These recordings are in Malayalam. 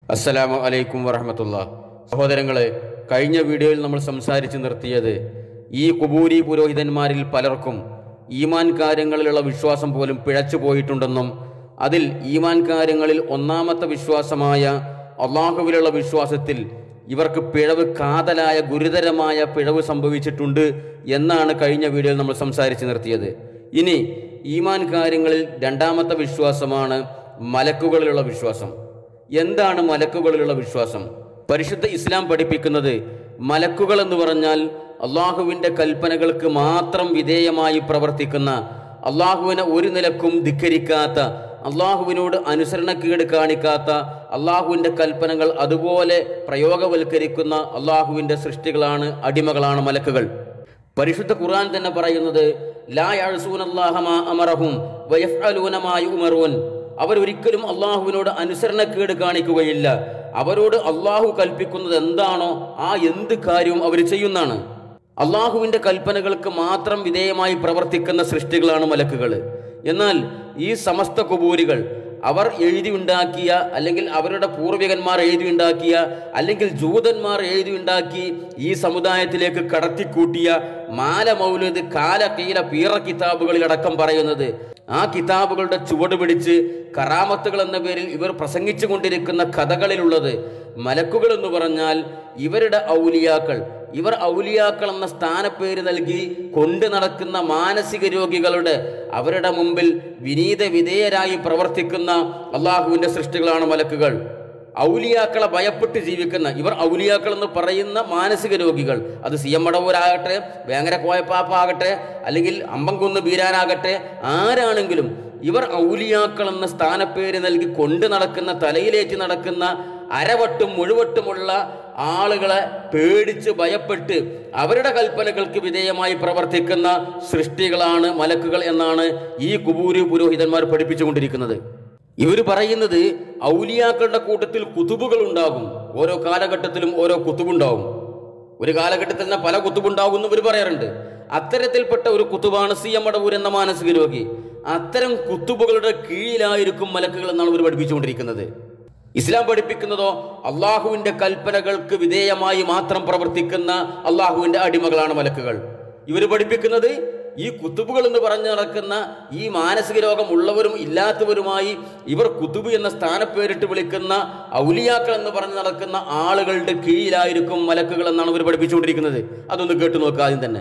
അസ്സലാമു അലൈക്കും വറഹമത്തുള്ള സഹോദരങ്ങളെ കഴിഞ്ഞ വീഡിയോയിൽ നമ്മൾ സംസാരിച്ചു നിർത്തിയത് ഈ കുബൂരി പുരോഹിതന്മാരിൽ പലർക്കും ഈമാൻ കാര്യങ്ങളിലുള്ള വിശ്വാസം പോലും പിഴച്ചു പോയിട്ടുണ്ടെന്നും അതിൽ ഈമാൻ കാര്യങ്ങളിൽ ഒന്നാമത്തെ വിശ്വാസമായ അള്ളാഹുവിലുള്ള വിശ്വാസത്തിൽ ഇവർക്ക് പിഴവ് കാതലായ ഗുരുതരമായ പിഴവ് സംഭവിച്ചിട്ടുണ്ട് എന്നാണ് കഴിഞ്ഞ വീഡിയോയിൽ നമ്മൾ സംസാരിച്ചു നിർത്തിയത് ഇനി ഈമാൻ കാര്യങ്ങളിൽ രണ്ടാമത്തെ വിശ്വാസമാണ് മലക്കുകളിലുള്ള വിശ്വാസം എന്താണ് മലക്കുകളിലുള്ള വിശ്വാസം പരിശുദ്ധ ഇസ്ലാം പഠിപ്പിക്കുന്നത് മലക്കുകൾ എന്ന് പറഞ്ഞാൽ അള്ളാഹുവിൻ്റെ കൽപ്പനകൾക്ക് മാത്രം വിധേയമായി പ്രവർത്തിക്കുന്ന അള്ളാഹുവിനെ ഒരു നിലക്കും ധിക്കരിക്കാത്ത അള്ളാഹുവിനോട് അനുസരണക്കേട് കാണിക്കാത്ത അള്ളാഹുവിൻ്റെ കൽപ്പനകൾ അതുപോലെ പ്രയോഗവൽക്കരിക്കുന്ന അള്ളാഹുവിൻ്റെ സൃഷ്ടികളാണ് അടിമകളാണ് മലക്കുകൾ പരിശുദ്ധ ഖുർആൻ തന്നെ പറയുന്നത് ലാ യഅ്സൂനല്ലാഹ മാ അമറഹും വയഫ്അലൂന മാ യുമറൂൻ അവരൊരിക്കലും അള്ളാഹുവിനോട് അനുസരണക്കേട് കാണിക്കുകയില്ല അവരോട് അള്ളാഹു കൽപ്പിക്കുന്നത് എന്താണോ ആ എന്ത് കാര്യവും അവർ ചെയ്യുന്നതാണ് അള്ളാഹുവിൻ്റെ കൽപ്പനകൾക്ക് മാത്രം വിധേയമായി പ്രവർത്തിക്കുന്ന സൃഷ്ടികളാണ് മലക്കുകൾ എന്നാൽ ഈ സമസ്ത കുബൂരികൾ അവർ എഴുതി ഉണ്ടാക്കിയ അല്ലെങ്കിൽ അവരുടെ പൂർവികന്മാർ എഴുതി ഉണ്ടാക്കിയ അല്ലെങ്കിൽ ജൂതന്മാർ എഴുതി ഉണ്ടാക്കി ഈ സമുദായത്തിലേക്ക് കടത്തിക്കൂട്ടിയ മാല മൗലത് കാല കീല പീറ കിതാബുകളിലടക്കം പറയുന്നത് ആ കിതാബുകളുടെ ചുവട് പിടിച്ച് കറാമത്തുകൾ എന്ന പേരിൽ ഇവർ പ്രസംഗിച്ചു കൊണ്ടിരിക്കുന്ന കഥകളിലുള്ളത് മലക്കുകൾ എന്ന് പറഞ്ഞാൽ ഇവരുടെ ഔലിയാക്കൾ ഇവർ ഔലിയാക്കൾ എന്ന സ്ഥാനപ്പേര് നൽകി കൊണ്ടു നടക്കുന്ന മാനസിക രോഗികളുടെ അവരുടെ മുമ്പിൽ വിനീത വിധേയരായി പ്രവർത്തിക്കുന്ന അള്ളാഹുവിന്റെ സൃഷ്ടികളാണ് മലക്കുകൾ ഔലിയാക്കളെ ഭയപ്പെട്ട് ജീവിക്കുന്ന ഇവർ ഔലിയാക്കൾ എന്ന് പറയുന്ന മാനസിക രോഗികൾ അത് സി എം മടവൂരാകട്ടെ വേങ്ങര കോയപ്പാപ്പ ആകട്ടെ അല്ലെങ്കിൽ അമ്പംകുന്ന് ബീരാനാകട്ടെ ആരാണെങ്കിലും ഇവർ ഔലിയാക്കൾ എന്ന സ്ഥാനപ്പേര് നൽകി കൊണ്ടു നടക്കുന്ന തലയിലേറ്റി നടക്കുന്ന അരവട്ടും മുഴുവട്ടുമുള്ള ആളുകളെ പേടിച്ച് ഭയപ്പെട്ട് അവരുടെ കൽപ്പനകൾക്ക് വിധേയമായി പ്രവർത്തിക്കുന്ന സൃഷ്ടികളാണ് മലക്കുകൾ എന്നാണ് ഈ കുബൂരി പുരോഹിതന്മാർ പഠിപ്പിച്ചുകൊണ്ടിരിക്കുന്നത് ഇവർ പറയുന്നത് ഔലിയാക്കളുടെ കൂട്ടത്തിൽ കുതുബുകൾ ഉണ്ടാകും ഓരോ കാലഘട്ടത്തിലും ഓരോ കുത്തുബുണ്ടാകും ഒരു കാലഘട്ടത്തിൽ തന്നെ പല കുത്തുബുണ്ടാകും എന്ന് ഇവർ പറയാറുണ്ട് അത്തരത്തിൽപ്പെട്ട ഒരു കുത്തുബാണ് സി എം മടവൂർ എന്ന മാനസിക രോഗി അത്തരം കുത്തുബുകളുടെ കീഴിലായിരിക്കും മലക്കുകൾ എന്നാണ് ഇവർ പഠിപ്പിച്ചുകൊണ്ടിരിക്കുന്നത് ഇസ്ലാം പഠിപ്പിക്കുന്നതോ അള്ളാഹുവിന്റെ കൽപ്പനകൾക്ക് വിധേയമായി മാത്രം പ്രവർത്തിക്കുന്ന അള്ളാഹുവിന്റെ അടിമകളാണ് മലക്കുകൾ ഇവർ പഠിപ്പിക്കുന്നത് ഈ കുത്തുബുകൾ എന്ന് പറഞ്ഞു നടക്കുന്ന ഈ മാനസിക രോഗം ഉള്ളവരും ഇല്ലാത്തവരുമായി ഇവർ കുത്തുബ് എന്ന സ്ഥാനപ്പേരിട്ട് വിളിക്കുന്ന ഔലിയാക്കൾ എന്ന് പറഞ്ഞു നടക്കുന്ന ആളുകളുടെ കീഴിലായിരിക്കും മലക്കുകൾ എന്നാണ് ഇവർ പഠിപ്പിച്ചുകൊണ്ടിരിക്കുന്നത് അതൊന്ന് കേട്ടു നോക്കുക ആദ്യം തന്നെ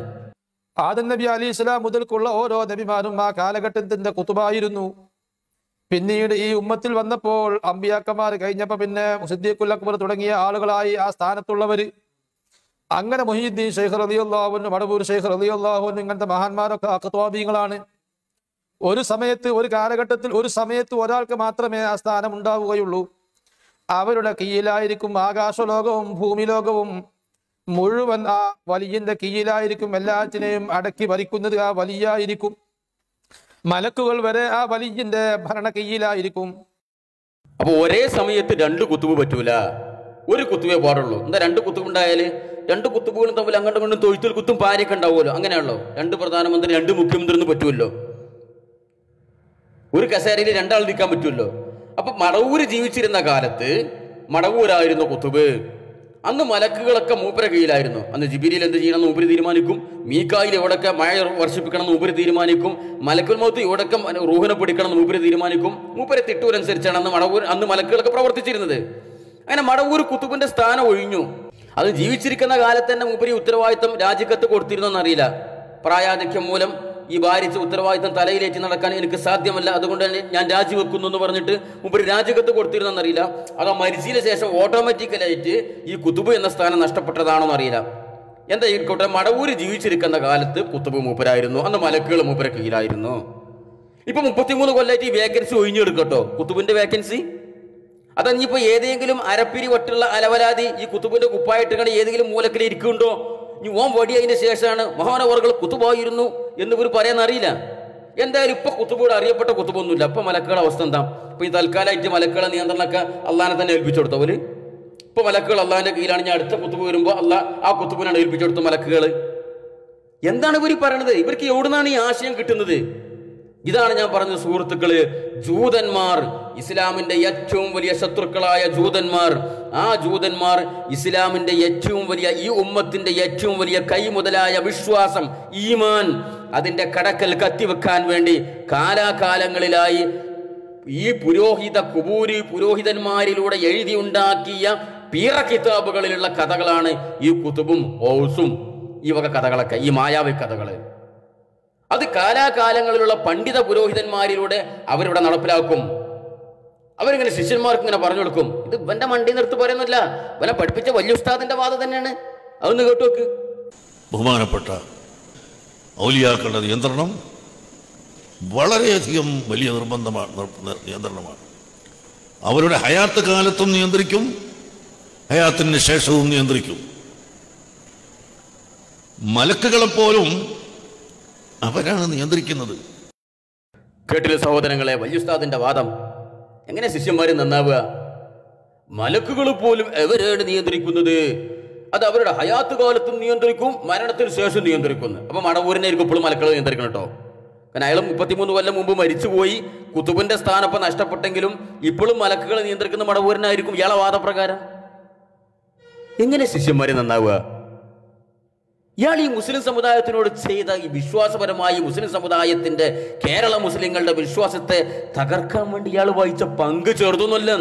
ആദം നബി അലി ഇസ്ലാം മുതൽക്കുള്ള ഓരോ നബിമാരും ആ കാലഘട്ടത്തിന്റെ കുത്തുബായിരുന്നു പിന്നീട് ഈ ഉമ്മത്തിൽ വന്നപ്പോൾ അമ്പിയാക്കന്മാർ കഴിഞ്ഞപ്പോൾ പിന്നെ മുസിദ്ദീഖുൽ അക്ബർ തുടങ്ങിയ ആളുകളായി ആ സ്ഥാനത്തുള്ളവര് അങ്ങനെ മൊഹീദ്ദീൻ ഷെയ്ഖ് റലിയുള്ളാഹുനും മടവൂർ ഷെയ്ഖ് റലിയുള്ളാഹുനും ഇങ്ങനത്തെ മഹാന്മാരൊക്കെ അക്കത്വാബീങ്ങളാണ് ഒരു സമയത്ത് ഒരു കാലഘട്ടത്തിൽ ഒരു സമയത്ത് ഒരാൾക്ക് മാത്രമേ ആ സ്ഥാനം ഉണ്ടാവുകയുള്ളൂ അവരുടെ കീഴിലായിരിക്കും ആകാശലോകവും ഭൂമിലോകവും മുഴുവൻ ആ വലിയന്റെ കീഴിലായിരിക്കും എല്ലാറ്റിനെയും അടക്കി ഭരിക്കുന്നത് ആ വലിയായിരിക്കും മലക്കുകൾ വരെ ആ വലിയന്റെ ഭരണ കീഴിലായിരിക്കും അപ്പൊ ഒരേ സമയത്ത് രണ്ട് കുത്തുബ് പറ്റൂല ഒരു കുത്തുവേ പാടുള്ളൂ എന്താ രണ്ട് കുത്തുബുണ്ടായാല് രണ്ട് കുത്തുബുകളും തമ്മിൽ അങ്ങോട്ടും ഇങ്ങോട്ടും തൊഴുത്തിൽ കുത്തും പാരയൊക്കെ ഉണ്ടാവുമല്ലോ അങ്ങനെയാണല്ലോ രണ്ട് പ്രധാനമന്ത്രി രണ്ട് മുഖ്യമന്ത്രി ഒന്നും പറ്റുമല്ലോ ഒരു കസേരയിൽ രണ്ടാൾ നിൽക്കാൻ പറ്റുമല്ലോ അപ്പൊ മടവൂര് ജീവിച്ചിരുന്ന കാലത്ത് മടവൂരായിരുന്നു കുത്തുബ് അന്ന് മലക്കുകളൊക്കെ മൂപ്പര കീഴിലായിരുന്നു അന്ന് ജിബിരിയിൽ എന്ത് ചെയ്യണം എന്ന് മൂപ്പര് തീരുമാനിക്കും മീക്കായിൽ എവിടെയൊക്കെ മഴ വർഷിപ്പിക്കണം എന്ന് മൂപ്പര് തീരുമാനിക്കും മലക്കുൽ മൗത്ത് എവിടെയൊക്കെ റൂഹിനെ പിടിക്കണം എന്ന് മൂപ്പര് തീരുമാനിക്കും മൂപ്പരെ തിട്ടൂരനുസരിച്ചാണ് അന്ന് മടവൂർ അന്ന് മലക്കുകളൊക്കെ പ്രവർത്തിച്ചിരുന്നത് അങ്ങനെ മടവൂർ കുത്തുബിന്റെ സ്ഥാനം ഒഴിഞ്ഞു അത് ജീവിച്ചിരിക്കുന്ന കാലത്ത് തന്നെ മൂപ്പര് ഈ ഉത്തരവാദിത്തം രാജിക്കത്ത് കൊടുത്തിരുന്നോന്നറിയില്ല പ്രായാധിക്യം മൂലം ഈ ഭാരിച്ച ഉത്തരവാദിത്തം തലയിലേറ്റി നടക്കാൻ എനിക്ക് സാധ്യമല്ല അതുകൊണ്ട് തന്നെ ഞാൻ രാജിവെക്കുന്നു എന്ന് പറഞ്ഞിട്ട് മുമ്പ് രാജികത്ത് കൊടുത്തിരുന്നെന്നറിയില്ല അത് ആ മരിച്ചതിന് ശേഷം ഓട്ടോമാറ്റിക്കലായിട്ട് ഈ കുത്തുബ് എന്ന സ്ഥാനം നഷ്ടപ്പെട്ടതാണോ എന്നറിയില്ല എന്താ ഇരിക്കട്ടെ മടവൂര് ജീവിച്ചിരിക്കുന്ന കാലത്ത് കുത്തുബ് മൂപ്പരായിരുന്നു അന്ന് മലക്കുകൾ മൂപ്പര കീഴിലായിരുന്നു ഇപ്പൊ മുപ്പത്തിമൂന്ന് കൊല്ലമായിട്ട് ഈ വേക്കൻസി ഒഴിഞ്ഞെടുക്കട്ടോ കുത്തുബിന്റെ വേക്കൻസി അതഞ്ഞിപ്പോ ഏതെങ്കിലും അരപ്പിരി വട്ടുള്ള അലവലാതി ഈ കുത്തുബിന്റെ കുപ്പായിട്ട് കണ്ട് ഏതെങ്കിലും മൂലക്കിൽ ഇരിക്കുന്നുണ്ടോ ഇനി ഓം വടി അതിന് ശേഷമാണ് മഹാനവർകൾ കുത്തുബായിരുന്നു എന്ന് ഇവർ പറയാൻ അറിയില്ല എന്തായാലും ഇപ്പൊ കുത്തുബോട് അറിയപ്പെട്ട കുത്തുബൊന്നുമില്ല ഇപ്പൊ മലക്കുകളുടെ അവസ്ഥ എന്താ ഇപ്പൊ ഈ തൽക്കാലമായിട്ട് മലക്കുകളെ നിയന്ത്രണമൊക്കെ അള്ളഹാനെ തന്നെ ഏൽപ്പിച്ചു കൊടുത്തു അവര് ഇപ്പൊ മലക്കുകൾ അള്ളാഹിന്റെ കീഴിലാണ് ഞാൻ അടുത്ത കുത്തുബ് വരുമ്പോ അള്ളാഹ് ആ കുത്തുബിനാണ് ഏൽപ്പിച്ചു കൊടുത്ത മലക്കുകൾ എന്താണ് ഇവർ പറയണത് ഇവർക്ക് എവിടുന്നാണ് ഈ ആശയം കിട്ടുന്നത് ഇതാണ് ഞാൻ പറഞ്ഞ സുഹൃത്തുക്കള് ജൂതന്മാർ ഇസ്ലാമിന്റെ ഏറ്റവും വലിയ ശത്രുക്കളായ ജൂതന്മാർ ആ ജൂതന്മാർ ഇസ്ലാമിന്റെ ഏറ്റവും വലിയ ഈ ഉമ്മത്തിന്റെ ഏറ്റവും വലിയ കൈ മുതലായ വിശ്വാസം ഈമാൻ അതിന്റെ കടക്കൽ കത്തിവെക്കാൻ വേണ്ടി കാലാകാലങ്ങളിലായി ഈ പുരോഹിത കുബൂരി പുരോഹിതന്മാരിലൂടെ എഴുതിയുണ്ടാക്കിയ പീറ കിതാബുകളിലുള്ള കഥകളാണ് ഈ കുത്തുബും ഓസും ഈ വക കഥകളൊക്കെ ഈ മായാവി കഥകള് അത് കാലാകാലങ്ങളിലുള്ള പണ്ഡിത പുരോഹിതന്മാരിലൂടെ അവരിവിടെ നടപ്പിലാക്കും അവരിങ്ങനെ ശിഷ്യന്മാർക്ക് ഇങ്ങനെ പറഞ്ഞു കൊടുക്കും ഇത് ഇവന്റെ മണ്ടി നിർത്ത് പറയുന്നില്ല ഇവനെ പഠിപ്പിച്ച വലിയ ഉസ്താദിന്റെ വാദം തന്നെയാണ് അതൊന്ന് കേട്ടു നോക്ക് ബഹുമാനപ്പെട്ട ഔലിയാക്കളുടെ നിയന്ത്രണം വളരെയധികം വലിയ നിർബന്ധമാണ് നിർ- നിർ- നിയന്ത്രണമാണ് അവരുടെ ഹയാത്ത് കാലത്തും നിയന്ത്രിക്കും ഹയാത്തിന് ശേഷവും നിയന്ത്രിക്കും മലക്കുകളെപ്പോലും അവരാണ് നിയന്ത്രിക്കുന്നത് കേട്ടില്ല സഹോദരങ്ങളെ വലിയ ഉസ്താദിന്റെ വാദം എങ്ങനെ ശിഷ്യന്മാര് നന്നാവുക മലക്കുകൾ പോലും എവരാണ് നിയന്ത്രിക്കുന്നത് അത് അവരുടെ ഹയാത്ത് കാലത്തും നിയന്ത്രിക്കും മരണത്തിന് ശേഷം നിയന്ത്രിക്കുന്നു അപ്പൊ മടവൂരിനായിരിക്കും ഇപ്പോഴും മലക്കൾ നിയന്ത്രിക്കണം കേട്ടോ കാരണം അയാൾ മുപ്പത്തിമൂന്ന് കൊല്ലം മുമ്പ് മരിച്ചുപോയി കുത്തുബിന്റെ സ്ഥാനം ഇപ്പൊ നഷ്ടപ്പെട്ടെങ്കിലും ഇപ്പോഴും മലക്കുകൾ നിയന്ത്രിക്കുന്ന മടവൂരിനായിരിക്കും ഇയാളെ വാദപ്രകാരം എങ്ങനെ ശിഷ്യന്മാര് നന്നാവുക ഇയാൾ ഈ മുസ്ലിം സമുദായത്തിനോട് ചെയ്ത ഈ വിശ്വാസപരമായി മുസ്ലിം സമുദായത്തിന്റെ കേരള മുസ്ലിങ്ങളുടെ വിശ്വാസത്തെ തകർക്കാൻ വേണ്ടി ഇയാൾ വഹിച്ച പങ്ക് ചേർതൊന്നുമല്ല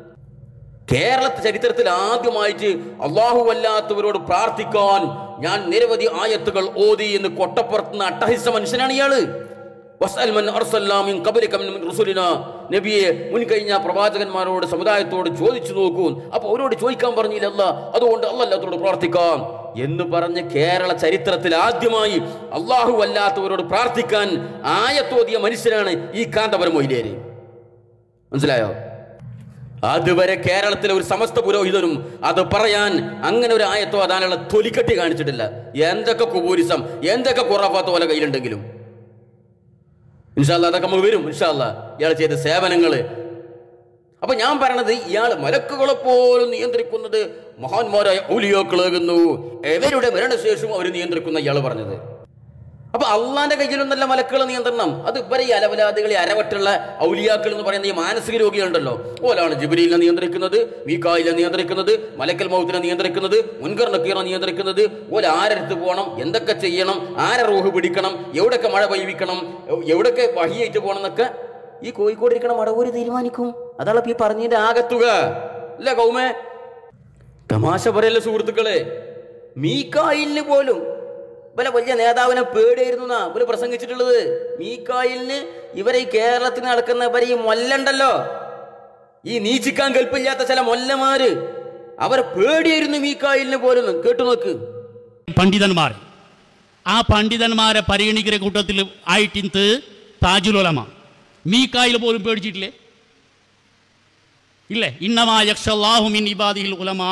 കേരള ചരിത്രത്തിൽ ആദ്യമായിട്ട് അള്ളാഹു അല്ലാത്തവരോട് പ്രാർത്ഥിക്കാൻ ഞാൻ നിരവധി ആയത്തുകൾ ഓതി എന്ന് കൊട്ടപ്പുറത്തുന്ന അട്ടഹിച്ച മനുഷ്യനാണ് ഇയാള് വസ്അൽ മൻ അർസൽനാ മിൻ ഖബലിക മിൻ റുസുലിനാ. നബിയെ മുൻകഴിഞ്ഞ പ്രവാചകന്മാരോട് സമുദായത്തോട് ചോദിച്ചു നോക്കൂ അപ്പൊ അവരോട് ചോദിക്കാൻ പറഞ്ഞില്ലല്ല അതുകൊണ്ട് അല്ലല്ലാത്തോട് പ്രാർത്ഥിക്കാം എന്ന് പറഞ്ഞ് കേരള ചരിത്രത്തിൽ ആദ്യമായി അള്ളാഹു അല്ലാത്തവരോട് പ്രാർത്ഥിക്കാൻ ആയത്തോതിയ മനുഷ്യനാണ് ഈ കാന്തപുരം മൊയ്ലേര് മനസ്സിലായോ അതുവരെ കേരളത്തിലെ ഒരു സമസ്ത പുരോഹിതനും അത് പറയാൻ അങ്ങനെ ഒരു ആയത്തോ അതാനുള്ള തൊലിക്കട്ടി കാണിച്ചിട്ടില്ല എന്തൊക്കെ കുബൂരിസം എന്തൊക്കെ കുറഫാത്ത പോലെ കയ്യിലുണ്ടെങ്കിലും ഇൻഷാല്ല അതൊക്കെ നമുക്ക് വരും ഇൻഷാല്ല ഇയാൾ ചെയ്ത സേവനങ്ങള് അപ്പൊ ഞാൻ പറയണത് ഇയാൾ മലക്കുകളെ പോലും നിയന്ത്രിക്കുന്നത് മഹാന്മാരായ ഔലിയോക്കളാകുന്നു എവരുടെ മരണശേഷവും അവർ നിയന്ത്രിക്കുന്ന ഇയാൾ പറഞ്ഞത് അപ്പൊ അള്ളാന്റെ കയ്യിലൊന്നല്ല മലക്കുകളെ നിയന്ത്രണം അത് ഇവരെ ഈ അലവലാദികളെ അരവട്ടുള്ള ഔലിയാക്കൾ എന്ന് പറയുന്ന ഈ മാനസിക രോഗികളുണ്ടല്ലോ ഓലാണ് ജിബിലിനെ നിയന്ത്രിക്കുന്നത് മീക്കായിലെ നിയന്ത്രിക്കുന്നത് മലക്കൽ മൗത്തിനെ നിയന്ത്രിക്കുന്നത് മുൻകർ നക്കീറിനെ നിയന്ത്രിക്കുന്നത് ഓല ആരടുത്ത് പോകണം എന്തൊക്കെ ചെയ്യണം ആരെ റൂഹ് പിടിക്കണം എവിടൊക്കെ മഴ പെയ്യിക്കണം എവിടൊക്കെ വഹിയായിട്ട് പോകണം എന്നൊക്കെ ഈ കോഴിക്കോട് ഇരിക്കണ മടവൂര് തീരുമാനിക്കും അതാണ് ഇപ്പൊ ഈ പറഞ്ഞതിന്റെ ആകത്തുക അല്ലേ കൗമേ തമാശ പറയല്ലേ സുഹൃത്തുക്കളെ മീക്കായിലിന് പോലും ഇവരെ വലിയ നേതാവിനെ പേടിയായിരുന്നു എന്നാ ഇവര് പ്രസംഗിച്ചിട്ടുള്ളത് മീക്കായിലിന് ഇവരെ ഈ കേരളത്തിൽ നടക്കുന്ന ഇവരെ ഈ മൊല്ലുണ്ടല്ലോ ഈ നീച്ചിക്കാൻ കൽപ്പില്ലാത്ത ചില മൊല്ലമാര് അവരെ പേടിയായിരുന്നു മീക്കായിലിന് പോലും കേട്ടു നോക്ക് പണ്ഡിതന്മാർ ആ പണ്ഡിതന്മാരെ പരിഗണിക്കുന്ന കൂട്ടത്തിൽ ആയിട്ടിന്ത് താജുലുലമ മീക്കായിൽ പോലും പേടിച്ചിട്ടില്ലേ ഇല്ലേ ഇന്നമാ യക്ഷല്ലാഹുമിൻ ഇബാദിഹിൽ ഉലമാ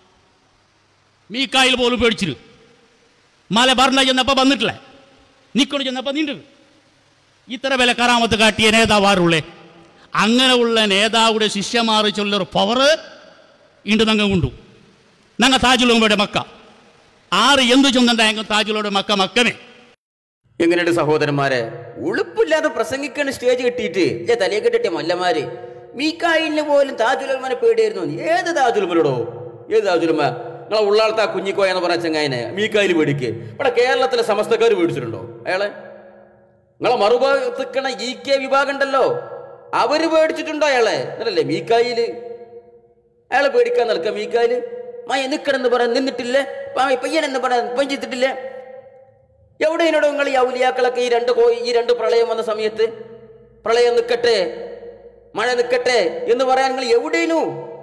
മീക്കായിൽ പോലും പേടിച്ചിരു മല ഭരണ ചെന്നപ്പോൾ വന്നിട്ടില്ലേ നിക്കോട് ചെന്നപ്പോൾ നിണ്ട് ഇത്ര വില കറാമത്ത് കാട്ടിയ നേതാവാറുള്ളേ അങ്ങനെ ഉള്ള നേതാവുടെ ശിഷ്യമാർ ചൊല്ലൊരു പവർ ഉണ്ട് നങ്ങ കൊണ്ടു നങ്ങ താജുലോയുടെ മക്ക ആറ് എന്തു ചൊന്നുണ്ടായെങ്കിൽ താജുലോയുടെ മക്ക മക്കമേ എങ്ങനെയുണ്ട് സഹോദരന്മാരെ ഉളുപ്പില്ലാതെ പ്രസംഗിക്കണ സ്റ്റേജ് കിട്ടിയിട്ട് ഇല്ലേ തലയെ കെട്ടിയ മല്ലമാര് മീക്കായിലിന് പോലും താജുലന്മാരെ പേടിയായിരുന്നു ഏത് താജുലമരോടോ ഏത് താജുലമ നിങ്ങളെ ഉള്ളാളത്ത കുഞ്ഞിക്കോയ എന്ന് പറഞ്ഞ ചെങ്ങായനെ മീക്കായിൽ പേടിക്ക് ഇവിടെ കേരളത്തിലെ സമസ്തക്കാർ പേടിച്ചിട്ടുണ്ടോ അയാളെ നിങ്ങളെ മറുഭാഗത്തിക്കണ ഇ കെ വിഭാഗം ഉണ്ടല്ലോ അവര് പേടിച്ചിട്ടുണ്ടോ അയാളെ എന്നല്ലേ മീക്കായില് അയാളെ പേടിക്കാൻ നിൽക്കാം മീക്കായില് മായ നിക്കണെന്ന് പറയാൻ നിന്നിട്ടില്ലേ പാ- പയ്യനെന്ന് പറയാൻ പഞ്ചിത്തിട്ടില്ലേ എവിടെയിനോട് നിങ്ങൾ ഈ ഔലിയാക്കളൊക്കെ ഈ രണ്ട് കോ- ഈ രണ്ട് പ്രളയം വന്ന സമയത്ത് പ്രളയം നിൽക്കട്ടെ മഴ നിൽക്കട്ടെ എന്ന് പറയാൻ നിങ്ങൾ എവിടെയിനു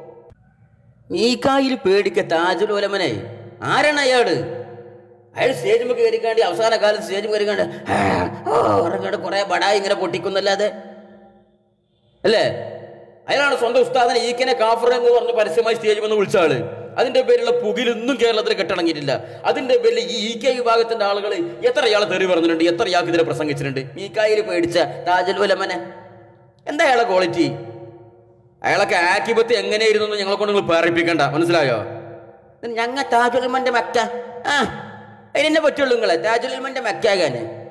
മീക്കായിൽ പേടിക്ക താജുൽ ഉലമനെ ആരാണ് അയാള് അയാൾ സ്റ്റേജ് മുക്ക് കയറിക്കാണ്ടി അവസാന കാലത്ത് സ്റ്റേജ് കയറിക്കാണ്ട് "ആ, ഓ ഇറങ്ങാണ്ട് കുറെ ബടായി ഇങ്ങനെ പൊട്ടിക്കുന്നല്ലാതെ അല്ലേ അയാളാണ് സ്വന്തം ഉസ്താദിനെ ഈക്കനെ കാഫർ എന്ന് പറഞ്ഞ് പരസ്യമായി സ്റ്റേജ് വന്ന് വിളിച്ച ആള് അതിന്റെ പേരിലുള്ള പുകിലൊന്നും കേരളത്തിൽ കെട്ടടങ്ങിയിട്ടില്ല അതിന്റെ പേരിൽ ഈ ഇ കെ വിഭാഗത്തിന്റെ ആളുകൾ എത്ര ഇയാളെ തെറി പറഞ്ഞിട്ടുണ്ട് എത്ര ഇയാൾക്ക് ഇതിനെ പ്രസംഗിച്ചിട്ടുണ്ട് മീക്കായിൽ പേടിച്ച താജൽ ഉലമനെ എന്താ അയാളെ ക്വാളിറ്റി അയാളൊക്കെ ആക്കിപത്ത് എങ്ങനെയായിരുന്നു എന്ന് ഞങ്ങളെ കൊണ്ട് നിങ്ങൾ പേറിപ്പിക്കണ്ട മനസ്സിലായോ ഞങ്ങ താജുൽമന്റെ മക്ക ആ അതിനെന്നെ പറ്റുള്ളൂ നിങ്ങളെ താജുൽമന്റെ മക്കാകാന്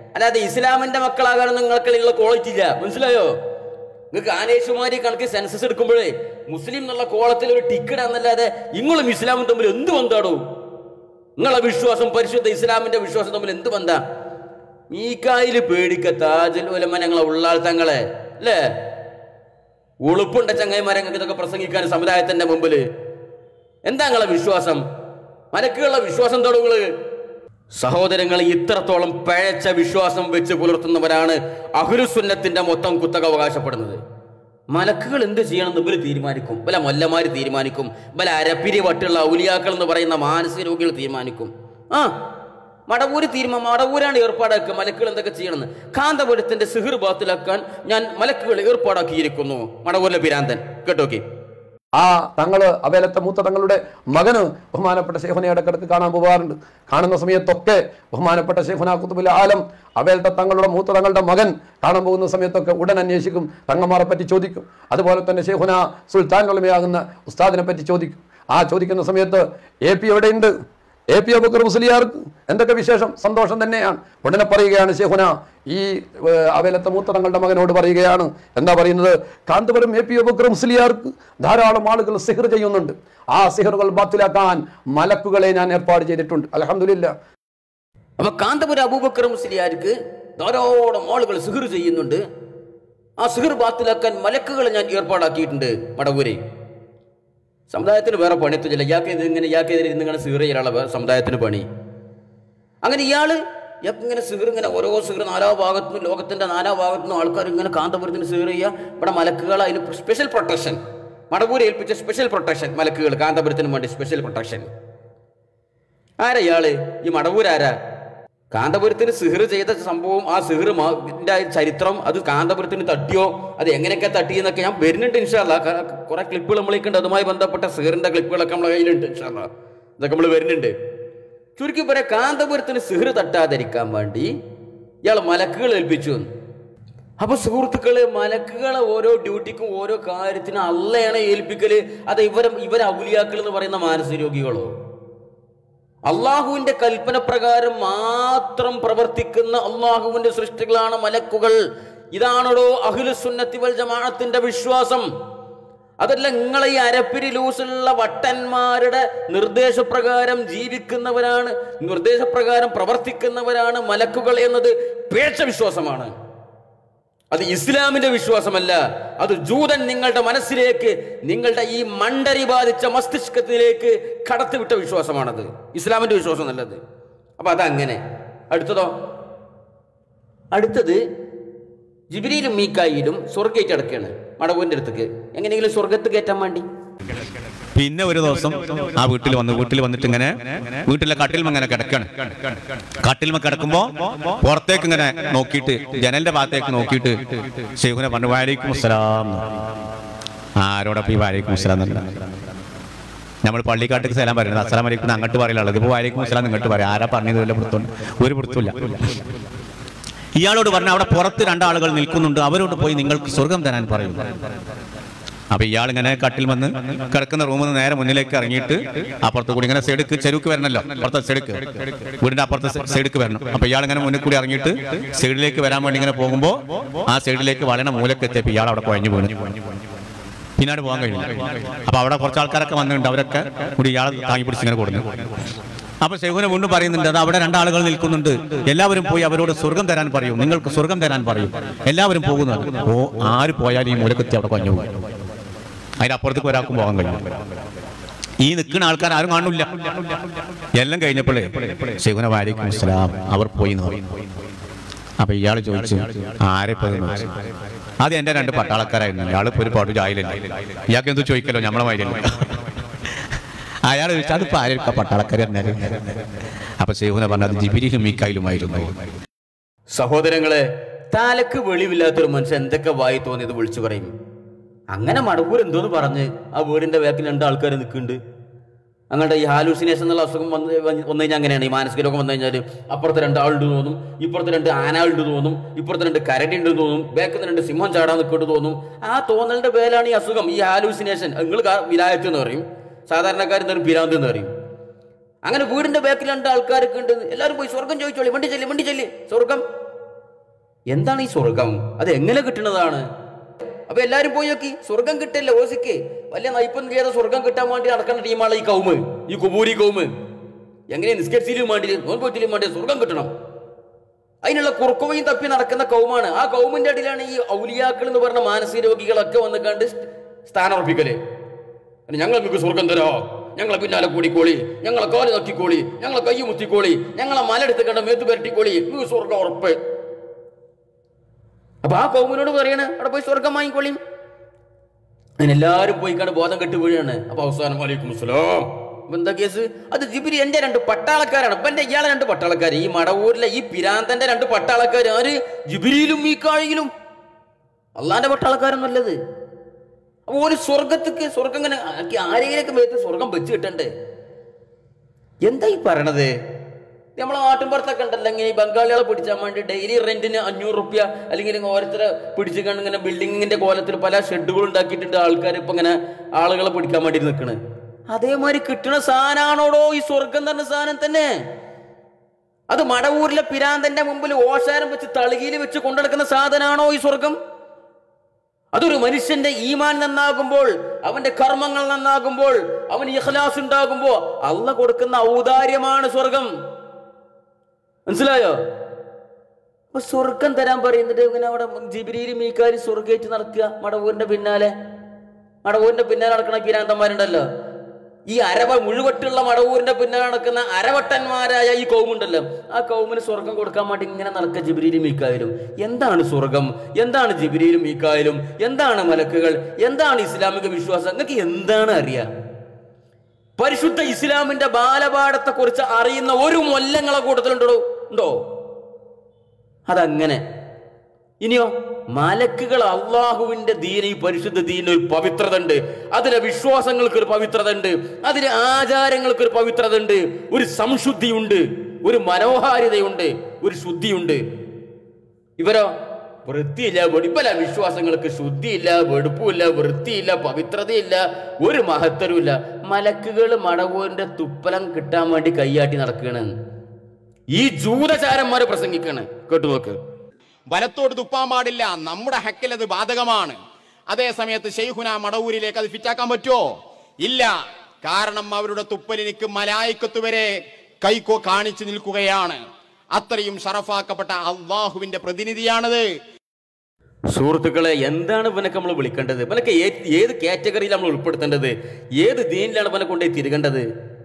അല്ലാതെ ഇസ്ലാമിന്റെ മക്കളാകാൻ നിങ്ങൾക്കുള്ള ക്വാളിറ്റി ഇല്ല മനസ്സിലായോ നിങ്ങൾക്ക് ആനേഷുമാരി കണക്ക് സെൻസസ് എടുക്കുമ്പോഴേ മുസ്ലിം എന്നുള്ള കോളത്തിൽ ഒരു ടിക്കറ്റ് എന്നല്ലാതെ നിങ്ങളും ഇസ്ലാമും തമ്മിൽ എന്ത് ബന്ധാടോ നിങ്ങളെ വിശ്വാസം പരിശുദ്ധ ഇസ്ലാമിന്റെ വിശ്വാസം തമ്മിൽ എന്ത് ബന്ധാ മീക്കായില് പേടിക്ക താജുൽ ഉലമ ഞങ്ങളെ ഉള്ളാൾ തങ്ങളെ അല്ലേ ഉളുപ്പുണ്ട ചങ്ങായിമാരെ ഞങ്ങൾക്ക് ഇതൊക്കെ പ്രസംഗിക്കാൻ സമുദായത്തിന്റെ മുമ്പില് എന്താ നിങ്ങളെ വിശ്വാസം മലക്കുകളുടെ വിശ്വാസം തുടങ്ങുകള് സഹോദരങ്ങൾ ഇത്രത്തോളം പഴച്ച വിശ്വാസം വെച്ച് പുലർത്തുന്നവരാണ് അഹുരുസുന്നത്തിന്റെ മൊത്തം കുത്തക അവകാശപ്പെടുന്നത് മലക്കുകൾ എന്ത് ചെയ്യണം എന്ന് ഇവര് തീരുമാനിക്കും പല മൊല്ലമാര് തീരുമാനിക്കും പല അരപ്പിരി വട്ടുള്ള ഔലിയാക്കൾ എന്ന് പറയുന്ന മാനസിക രോഗികൾ തീരുമാനിക്കും ആ മടവൂര് തീരുമാനം മടവൂരാണ് ഏർപ്പാടാക്കുക മലക്കുകൾ എന്തൊക്കെ ചെയ്യണമെന്ന് കാന്തപുരത്തിന്റെ സിഹിർ ബാത്തിലാക്കാൻ ഞാൻ മലക്കുകൾ ഏർപ്പാടാക്കിയിരിക്കുന്നു മടവൂരിലെ പിരാന്തൻ കേട്ടോക്കി ആ തങ്ങള് അവേലത്തെ മൂത്ത തങ്ങളുടെ മകന് ബഹുമാനപ്പെട്ട ഷെയ്ഖുനെ ഇടക്കിടക്ക് കാണാൻ പോകാറുണ്ട് കാണുന്ന സമയത്തൊക്കെ ബഹുമാനപ്പെട്ട ഷെയ്ഖുന കുത്തുബുൽ ആലം അവേലത്തെ തങ്ങളുടെ മൂത്ത തങ്ങളുടെ മകൻ കാണാൻ പോകുന്ന സമയത്തൊക്കെ ഉടൻ അന്വേഷിക്കും തങ്ങന്മാരെ പറ്റി ചോദിക്കും അതുപോലെ തന്നെ ഷെയ്ഖുന സുൽത്താൻ ഉളമയാകുന്ന ഉസ്താദിനെ പറ്റി ചോദിക്കും ആ ചോദിക്കുന്ന സമയത്ത് എ പി എവിടെയുണ്ട് എ പി അബുക്കർ മുസ്ലിയാർക്ക് എന്തൊക്കെ വിശേഷം സന്തോഷം തന്നെയാണ് ഉടനെ പറയുകയാണ് ഷെഹുന ഈ ഏർ, അവേലത്തെ മൂത്ത തങ്ങളുടെ മകനോട് പറയുകയാണ് എന്താ പറയുന്നത് കാന്തപുരം എ പി അബുക്കർ മുസ്ലിയാർക്ക് ധാരാളം ആളുകൾ സിഹർ ചെയ്യുന്നുണ്ട് ആ സിഹറുകൾ ബാത്തിലാക്കാൻ മലക്കുകളെ ഞാൻ ഏർപ്പാട് ചെയ്തിട്ടുണ്ട് അലഹമില്ല അപ്പൊ കാന്തപുരം അബൂബക്കർ മുസ്ലിയാർക്ക് ധാരാളം ആളുകൾ സിഹിർ ചെയ്യുന്നുണ്ട് ആ സിഹിർ ബാത്തിലാക്കാൻ മലക്കുകൾ ഞാൻ ഏർപ്പാടാക്കിയിട്ടുണ്ട് മടവൂരെ സമുദായത്തിന് വേറെ പണിയത്തില്ല ഇയാൾക്ക് ഇത് ഇങ്ങനെ ഇയാൾക്കെതിരെ ഇരുന്ന് ഇങ്ങനെ സിഹിർ ചെയ്യാനുള്ള വേറെ സമുദായത്തിന് പണി അങ്ങനെ ഇയാള് ഇയാൾക്ക് ഇങ്ങനെ സിഹിർ ഇങ്ങനെ ഓരോ സിഹിർ നാലാ ഭാഗത്തുനിന്നും ലോകത്തിന്റെ നാലാ ഭാഗത്തുനിന്നും ആൾക്കാർ ഇങ്ങനെ കാന്തപുരത്തിന് സിഹിർ ചെയ്യുക ഇവിടെ മലക്കുകൾ അതിന് സ്പെഷ്യൽ പ്രൊട്ടക്ഷൻ മടവൂരെ ഏൽപ്പിച്ച സ്പെഷ്യൽ പ്രൊട്ടക്ഷൻ മലക്കുകൾ കാന്തപുരത്തിന് വേണ്ടി സ്പെഷ്യൽ പ്രൊട്ടക്ഷൻ ആരാ ഇയാള് ഈ മടവൂരാരാ കാന്തപുരത്തിന് സിഹിർ ചെയ്ത സംഭവം ആ സിഹിർ ചരിത്രം അത് കാന്തപുരത്തിന് തട്ടിയോ അത് എങ്ങനെയൊക്കെ തട്ടിയെന്നൊക്കെ ഞാൻ വരുന്നുണ്ട് ഇൻഷാല്ല കുറെ ക്ലിപ്പുകൾ നമ്മളേക്കുണ്ട് അതുമായി ബന്ധപ്പെട്ട സിഹിറിന്റെ ക്ലിപ്പുകളൊക്കെ നമ്മളെ കയ്യിലുണ്ട് ഇൻഷാല്ല ഇതൊക്കെ നമ്മൾ വരുന്നുണ്ട് ചുരുക്കി പറയാം കാന്തപുരത്തിന് സിഹിർ തട്ടാതിരിക്കാൻ വേണ്ടി ഇയാൾ മലക്കുകൾ ഏൽപ്പിച്ചു എന്ന്. അപ്പൊ സുഹൃത്തുക്കള് മലക്കുകളെ ഓരോ ഡ്യൂട്ടിക്കും ഓരോ കാര്യത്തിനും അല്ലയാണ് ഏൽപ്പിക്കല് അത് ഇവരെ ഇവരെ ഔലിയാക്കൾ എന്ന് പറയുന്ന മാനസിക രോഗികളോ അള്ളാഹുവിന്റെ കൽപ്പന പ്രകാരം മാത്രം പ്രവർത്തിക്കുന്ന അള്ളാഹുവിന്റെ സൃഷ്ടികളാണ് മലക്കുകൾ ഇതാണോ അഖിലുസുന്നത്തി വൽ ജമാഅത്തിന്റെ വിശ്വാസം അതല്ല നിങ്ങളെ ഈ അരപ്പിരി ലൂസുള്ള വട്ടന്മാരുടെ നിർദ്ദേശപ്രകാരം ജീവിക്കുന്നവരാണ് നിർദ്ദേശപ്രകാരം പ്രവർത്തിക്കുന്നവരാണ് മലക്കുകൾ എന്നത് പേഴ്ച വിശ്വാസമാണ് അത് ഇസ്ലാമിന്റെ വിശ്വാസമല്ല അത് ജൂതൻ നിങ്ങളുടെ മനസ്സിലേക്ക് നിങ്ങളുടെ ഈ മണ്ടരി ബാധിച്ച മസ്തിഷ്കത്തിലേക്ക് കടത്തിവിട്ട വിശ്വാസമാണത് ഇസ്ലാമിന്റെ വിശ്വാസം നല്ലത് അപ്പൊ അതങ്ങനെ അടുത്തതോ അടുത്തത് ജിബിരിയിലും മീക്കായിലും സ്വർഗേറ്റ് അടക്കുകയാണ് മടവൂരിന്റെ അടുത്തേക്ക് എങ്ങനെയെങ്കിലും സ്വർഗത്ത് കയറ്റാൻ വേണ്ടി പിന്നെ ഒരു ദിവസം ആ വീട്ടിൽ വന്നു വീട്ടിൽ വന്നിട്ട് ഇങ്ങനെ വീട്ടിലെ കട്ടിൽമ ഇങ്ങനെ കിടക്കാണ് കട്ടിൽമ കിടക്കുമ്പോ പുറത്തേക്ക് ഇങ്ങനെ നോക്കിയിട്ട് ജനലിന്റെ ഭാഗത്തേക്ക് നോക്കിയിട്ട് ഷെയ്ഖുനെ പറഞ്ഞു വാലേക്കും അസ്സലാം ആരോടൊപ്പം ഈ വാലേക്കും അസ്സലാം എന്നല്ല നമ്മൾ പള്ളിക്കാട്ടിക്ക് സലാം പറയുന്നത് അസ്സലാം വലൈക്കും അങ്ങോട്ട് പറയില്ല ഇതിപ്പോ വാലേക്കും അസ്സലാം ഇങ്ങോട്ട് പറയാം ആരാ പറഞ്ഞത് വല്ല പുറത്തുണ്ട് ഒരു പുറത്തുമില്ല ഇയാളോട് പറഞ്ഞ അവിടെ പുറത്ത് രണ്ടാളുകൾ നിൽക്കുന്നുണ്ട് അവരോട് പോയി നിങ്ങൾക്ക് സ്വർഗം തരാൻ പറയുന്നു അപ്പൊ ഇയാൾ ഇങ്ങനെ കട്ടിൽ വന്ന് കിടക്കുന്ന റൂമിൽ നിന്ന് നേരെ മുന്നിലേക്ക് ഇറങ്ങിയിട്ട് അപ്പുറത്ത് കൂടി ഇങ്ങനെ സൈഡിക്ക് ചെരുക്ക് വരണല്ലോ അപ്പുറത്തെ സൈഡിക്ക് വീടിന്റെ അപ്പുറത്തെ സൈഡിക്ക് വരണം അപ്പൊ ഇയാൾ ഇങ്ങനെ മുന്നിൽ കൂടി ഇറങ്ങിയിട്ട് സൈഡിലേക്ക് വരാൻ വേണ്ടി ഇങ്ങനെ പോകുമ്പോൾ ആ സൈഡിലേക്ക് വളരണ മൂലക്ക് എത്തിയപ്പോൾ ഇയാൾ അവിടെ കുഴഞ്ഞു വീണു പിന്നാട് പോകാൻ കഴിഞ്ഞില്ല അപ്പൊ അവിടെ കുറച്ച് ആൾക്കാരൊക്കെ വന്നിട്ടുണ്ട് അവരൊക്കെ കൂടി ഇയാളെ താങ്ങി പിടിച്ച് ഇങ്ങനെ കൊടുക്കുന്നു അപ്പൊ ശേഖുന വീണ്ടും പറയുന്നുണ്ട് അത് അവിടെ രണ്ടാളുകൾ നിൽക്കുന്നുണ്ട് എല്ലാവരും പോയി അവരോട് സ്വർഗം തരാൻ പറയൂ നിങ്ങൾക്ക് സ്വർഗം തരാൻ പറയും എല്ലാവരും പോകുന്നു ഓ ആര് പോയാലും ഈ മൂലക്കെത്തി അവിടെ കുഴഞ്ഞു പോകും അതിന്റെ അപ്പുറത്തേക്ക് ഒരാൾക്കും പോകാൻ കഴിയും ഈ നിൽക്കുന്ന ആൾക്കാർ ആരും കാണില്ല എല്ലാം കഴിഞ്ഞപ്പോഴേ ശിവന വാലിക്കും ഇസ്ലാം അവർ പോയി എന്ന് പറയും. അപ്പൊ ഇയാൾ ചോദിച്ചു ആരെ പോയി എന്ന് ചോദിച്ചു. അത് എന്റെ രണ്ട് പട്ടാളക്കാരായിരുന്നു ഇയാൾ ഇപ്പൊ ഒരു പാട്ട് ജായിലല്ല ഇയാൾക്ക് എന്ത് ചോദിക്കല്ലോ നമ്മളെ മാതിരി അയാൾ ചോദിച്ചു അതിപ്പോ ആരൊക്കെ പട്ടാളക്കാർ എന്നാലും അപ്പൊ ശിവന പറഞ്ഞത് ജിബിരിലും മീക്കായിലുമായിരുന്നു സഹോദരങ്ങളെ തലക്ക് വെളിവില്ലാത്തൊരു മനുഷ്യൻ എന്തൊക്കെ വായി തോന്നിയത് വിളിച്ചു പറയും അങ്ങനെ മടവൂർ എന്തോന്ന് പറഞ്ഞ് ആ വീടിന്റെ ബാക്കിൽ രണ്ട് ആൾക്കാർ നിൽക്കുന്നുണ്ട് അങ്ങോട്ട് ഈ ഹാലൂസിനേഷൻ എന്നുള്ള അസുഖം വന്ന് വന്നു കഴിഞ്ഞാൽ അങ്ങനെയാണ് ഈ മാനസിക രോഗം വന്നു കഴിഞ്ഞാൽ അപ്പുറത്ത് രണ്ട് ആളുണ്ട് തോന്നും ഇപ്പുറത്ത് രണ്ട് ആനാളുണ്ട് തോന്നും ഇപ്പുറത്ത് രണ്ട് കരടി ഉണ്ട് തോന്നും ബാക്കിൽ രണ്ട് സിംഹം ചാടാൻ നിൽക്കൊണ്ട് തോന്നും ആ തോന്നലിന്റെ പേരാണ് ഈ അസുഖം ഈ ഹാലൂസിനേഷൻ നിങ്ങൾ വിലായത്ത് എന്ന് പറയും സാധാരണക്കാർ എന്തായാലും പിരാന്ത് എന്ന് പറയും അങ്ങനെ വീടിന്റെ ബാക്കിൽ രണ്ട് ആൾക്കാരൊക്കെ ഉണ്ട് എല്ലാവരും പോയി സ്വർഗം ചോദിച്ചോളി വണ്ടി ചെല്ലി വണ്ടി ചെല്ലി സ്വർഗം എന്താണ് ഈ സ്വർഗം അത് എങ്ങനെ കിട്ടുന്നതാണ് അപ്പൊ എല്ലാരും പോയി നോക്കി സ്വർഗം കിട്ടില്ല ഓസിക്ക് വലിയ നയിപ്പൊന്നും ചെയ്യാതെ സ്വർഗം കിട്ടാൻ വേണ്ടി നടക്കുന്ന ടീമാണ് ഈ കൗമ് ഈ കുബൂരി കൗമ് എങ്ങനെ നിസ്കരിച്ചിലും വേണ്ടി നോൻപോറ്റിലും വേണ്ടി സ്വർഗം കിട്ടണം അതിനുള്ള കുറുക്കുവയും തപ്പി നടക്കുന്ന കൗമാണ് ആ കൗമിന്റെ അടിയിലാണ് ഈ ഔലിയാക്കൾ എന്ന് പറഞ്ഞ മാനസിക രോഗികളൊക്കെ വന്ന് കണ്ട് സ്ഥാനം ഉറപ്പിക്കല് ഞങ്ങൾ നിങ്ങൾക്ക് സ്വർഗം തരോ ഞങ്ങളെ പിന്നാലെ കൂടിക്കോളി ഞങ്ങളെ കാല് നോക്കിക്കോളി ഞങ്ങളെ കൈ മുത്തിക്കോളി ഞങ്ങളെ മലെടുത്ത് കണ്ട മേത്ത് പുരട്ടിക്കോളി നിങ്ങൾക്ക് സ്വർഗം ഉറപ്പ് അപ്പൊ ആ കൗമിനോട് പറയണ അവിടെ പോയി സ്വർഗം വാങ്ങിക്കോളി അങ്ങനെ എല്ലാവരും പോയി കണ്ട് ബോധം കെട്ട് വീഴാണ് അപ്പൊ അവസാനം വലൈക്കും അസ്സലാം അപ്പൊ എന്താ കേസ് അത് ജിബിരി എന്റെ രണ്ട് പട്ടാളക്കാരാണ് അപ്പൊ എന്റെ ഇയാളെ രണ്ട് പട്ടാളക്കാർ ഈ മടവൂരിലെ ഈ പിരാന്തന്റെ രണ്ട് പട്ടാളക്കാർ ആര് ജിബിരിയിലും ഈ കാഴിയിലും അള്ളാന്റെ പട്ടാളക്കാരൊന്നുമല്ലത് അപ്പൊ ഒരു സ്വർഗത്തേക്ക് സ്വർഗം ഇങ്ങനെ ആക്കി ആരെങ്കിലൊക്കെ മേത്ത് സ്വർഗം വെച്ച് കിട്ടണ്ടേ എന്താ ഈ പറയണത് നമ്മളെ നാട്ടിൻപുറത്തൊക്കെ ഉണ്ടല്ലോ ഇങ്ങനെ ഈ ബംഗാളികളെ പിടിച്ചാൽ വേണ്ടി ഡെയിലി റെന്റിന് അഞ്ഞൂറ് റുപ്യ അല്ലെങ്കിൽ ഇങ്ങനെ ഓരോരുത്തരെ പിടിച്ച് കണ്ട് ഇങ്ങനെ ബിൽഡിങ്ങിന്റെ കോലത്തിൽ പല ഷെഡുകൾ ഉണ്ടാക്കിയിട്ടുണ്ട് ആൾക്കാർ ഇപ്പൊ ഇങ്ങനെ ആളുകളെ പിടിക്കാൻ വേണ്ടി നിൽക്കണ് അതേമാതിരി കിട്ടുന്ന സാധനമാണോടോ ഈ സ്വർഗം തന്നെ സാധനം തന്നെ അത് മടവൂരിലെ പിരാന്തന്റെ മുമ്പിൽ ഓശാരം വെച്ച് തളികയിൽ വെച്ച് കൊണ്ടെടുക്കുന്ന സാധനമാണോ ഈ സ്വർഗം അതൊരു മനുഷ്യന്റെ ഈമാൻ നന്നാകുമ്പോൾ അവന്റെ കർമ്മങ്ങൾ നന്നാകുമ്പോൾ അവൻ ഇഖ്ലാസ് ഉണ്ടാകുമ്പോ അള്ള കൊടുക്കുന്ന ഔദാര്യമാണ് സ്വർഗം മനസ്സിലായോ അപ്പൊ സ്വർഗം തരാൻ പറയുന്നിട്ട് ഇങ്ങനെ അവിടെ ജിബിരിയിൽ മീക്കാരി സ്വർഗേറ്റ് നടക്കുക മടവൂരിന്റെ പിന്നാലെ മടവൂരിന്റെ പിന്നാലെ നടക്കണ പിരാന്തന്മാരുണ്ടല്ലോ ഈ അരവ മുഴുവട്ടുള്ള മടവൂരിന്റെ പിന്നാലെ നടക്കുന്ന അരവട്ടന്മാരായ ഈ കൗമുണ്ടല്ലോ ആ കൗമിന് സ്വർഗം കൊടുക്കാൻ വേണ്ടി ഇങ്ങനെ നടക്കുക ജിബിരിയിലും മീക്കായാലും എന്താണ് സ്വർഗം എന്താണ് ജിബിരിയിലും മീക്കായാലും എന്താണ് മലക്കുകൾ എന്താണ് ഇസ്ലാമിക വിശ്വാസം നിങ്ങൾക്ക് എന്താണ് അറിയാം പരിശുദ്ധ ഇസ്ലാമിന്റെ ബാലപാഠത്തെ കുറിച്ച് അറിയുന്ന ഒരു മൊല്ലങ്ങളെ കൂട്ടത്തിലുണ്ടോ ഉണ്ടോ അതങ്ങനെ ഇനിയോ മലക്കുകൾ അള്ളാഹുവിന്റെ ദീന ഈ പരിശുദ്ധ ദീനിന് ഒരു പവിത്രത ഉണ്ട് അതിലെ വിശ്വാസങ്ങൾക്ക് ഒരു പവിത്രത ഉണ്ട് അതിലെ ആചാരങ്ങൾക്ക് ഒരു പവിത്രത ഉണ്ട് ഒരു സംശുദ്ധിയുണ്ട് ഒരു മനോഹാരിതയുണ്ട് ഒരു ശുദ്ധിയുണ്ട് ഇവരോ വൃത്തിയില്ല വെടിപ്പല്ല വിശ്വാസങ്ങൾക്ക് ശുദ്ധിയില്ല വെടുപ്പുമില്ല വൃത്തിയില്ല പവിത്രതയില്ല ഒരു മഹത്തരവുമില്ല മലക്കുകൾ മടവൂരിന്റെ തുപ്പലം കിട്ടാൻ വേണ്ടി കൈയാട്ടി നടക്കുകയാണ് ഈ ജൂതചാരന്മാരെ പ്രസംഗിക്കാണ് കേട്ടു നോക്ക് വലത്തോട് തുപ്പാൻ പാടില്ല നമ്മുടെ ഹക്കിൽ അത് ബാധകമാണ് അതേ സമയത്ത് ഷെയ്ഖുന മടവൂരിലേക്ക് അത് ഫിറ്റാക്കാൻ പറ്റുമോ ഇല്ല കാരണം അവരുടെ തുപ്പലിനിക്ക് മലായിക്കത്ത് വരെ കൈക്കോ കാണിച്ചു നിൽക്കുകയാണ് അത്രയും ഷറഫാക്കപ്പെട്ട അള്ളാഹുവിന്റെ പ്രതിനിധിയാണത് സുഹൃത്തുക്കളെ എന്താണ് ഇവനൊക്കെ നമ്മൾ വിളിക്കേണ്ടത് ഇവനൊക്കെ ഏ- ഏത് കാറ്റഗറിയിൽ നമ്മൾ ഉൾപ്പെടുത്തേണ്ടത് ഏത് ദീനിലാണ് ഇവനെ കൊണ്ടുപോയി തിരുകേണ്ടത്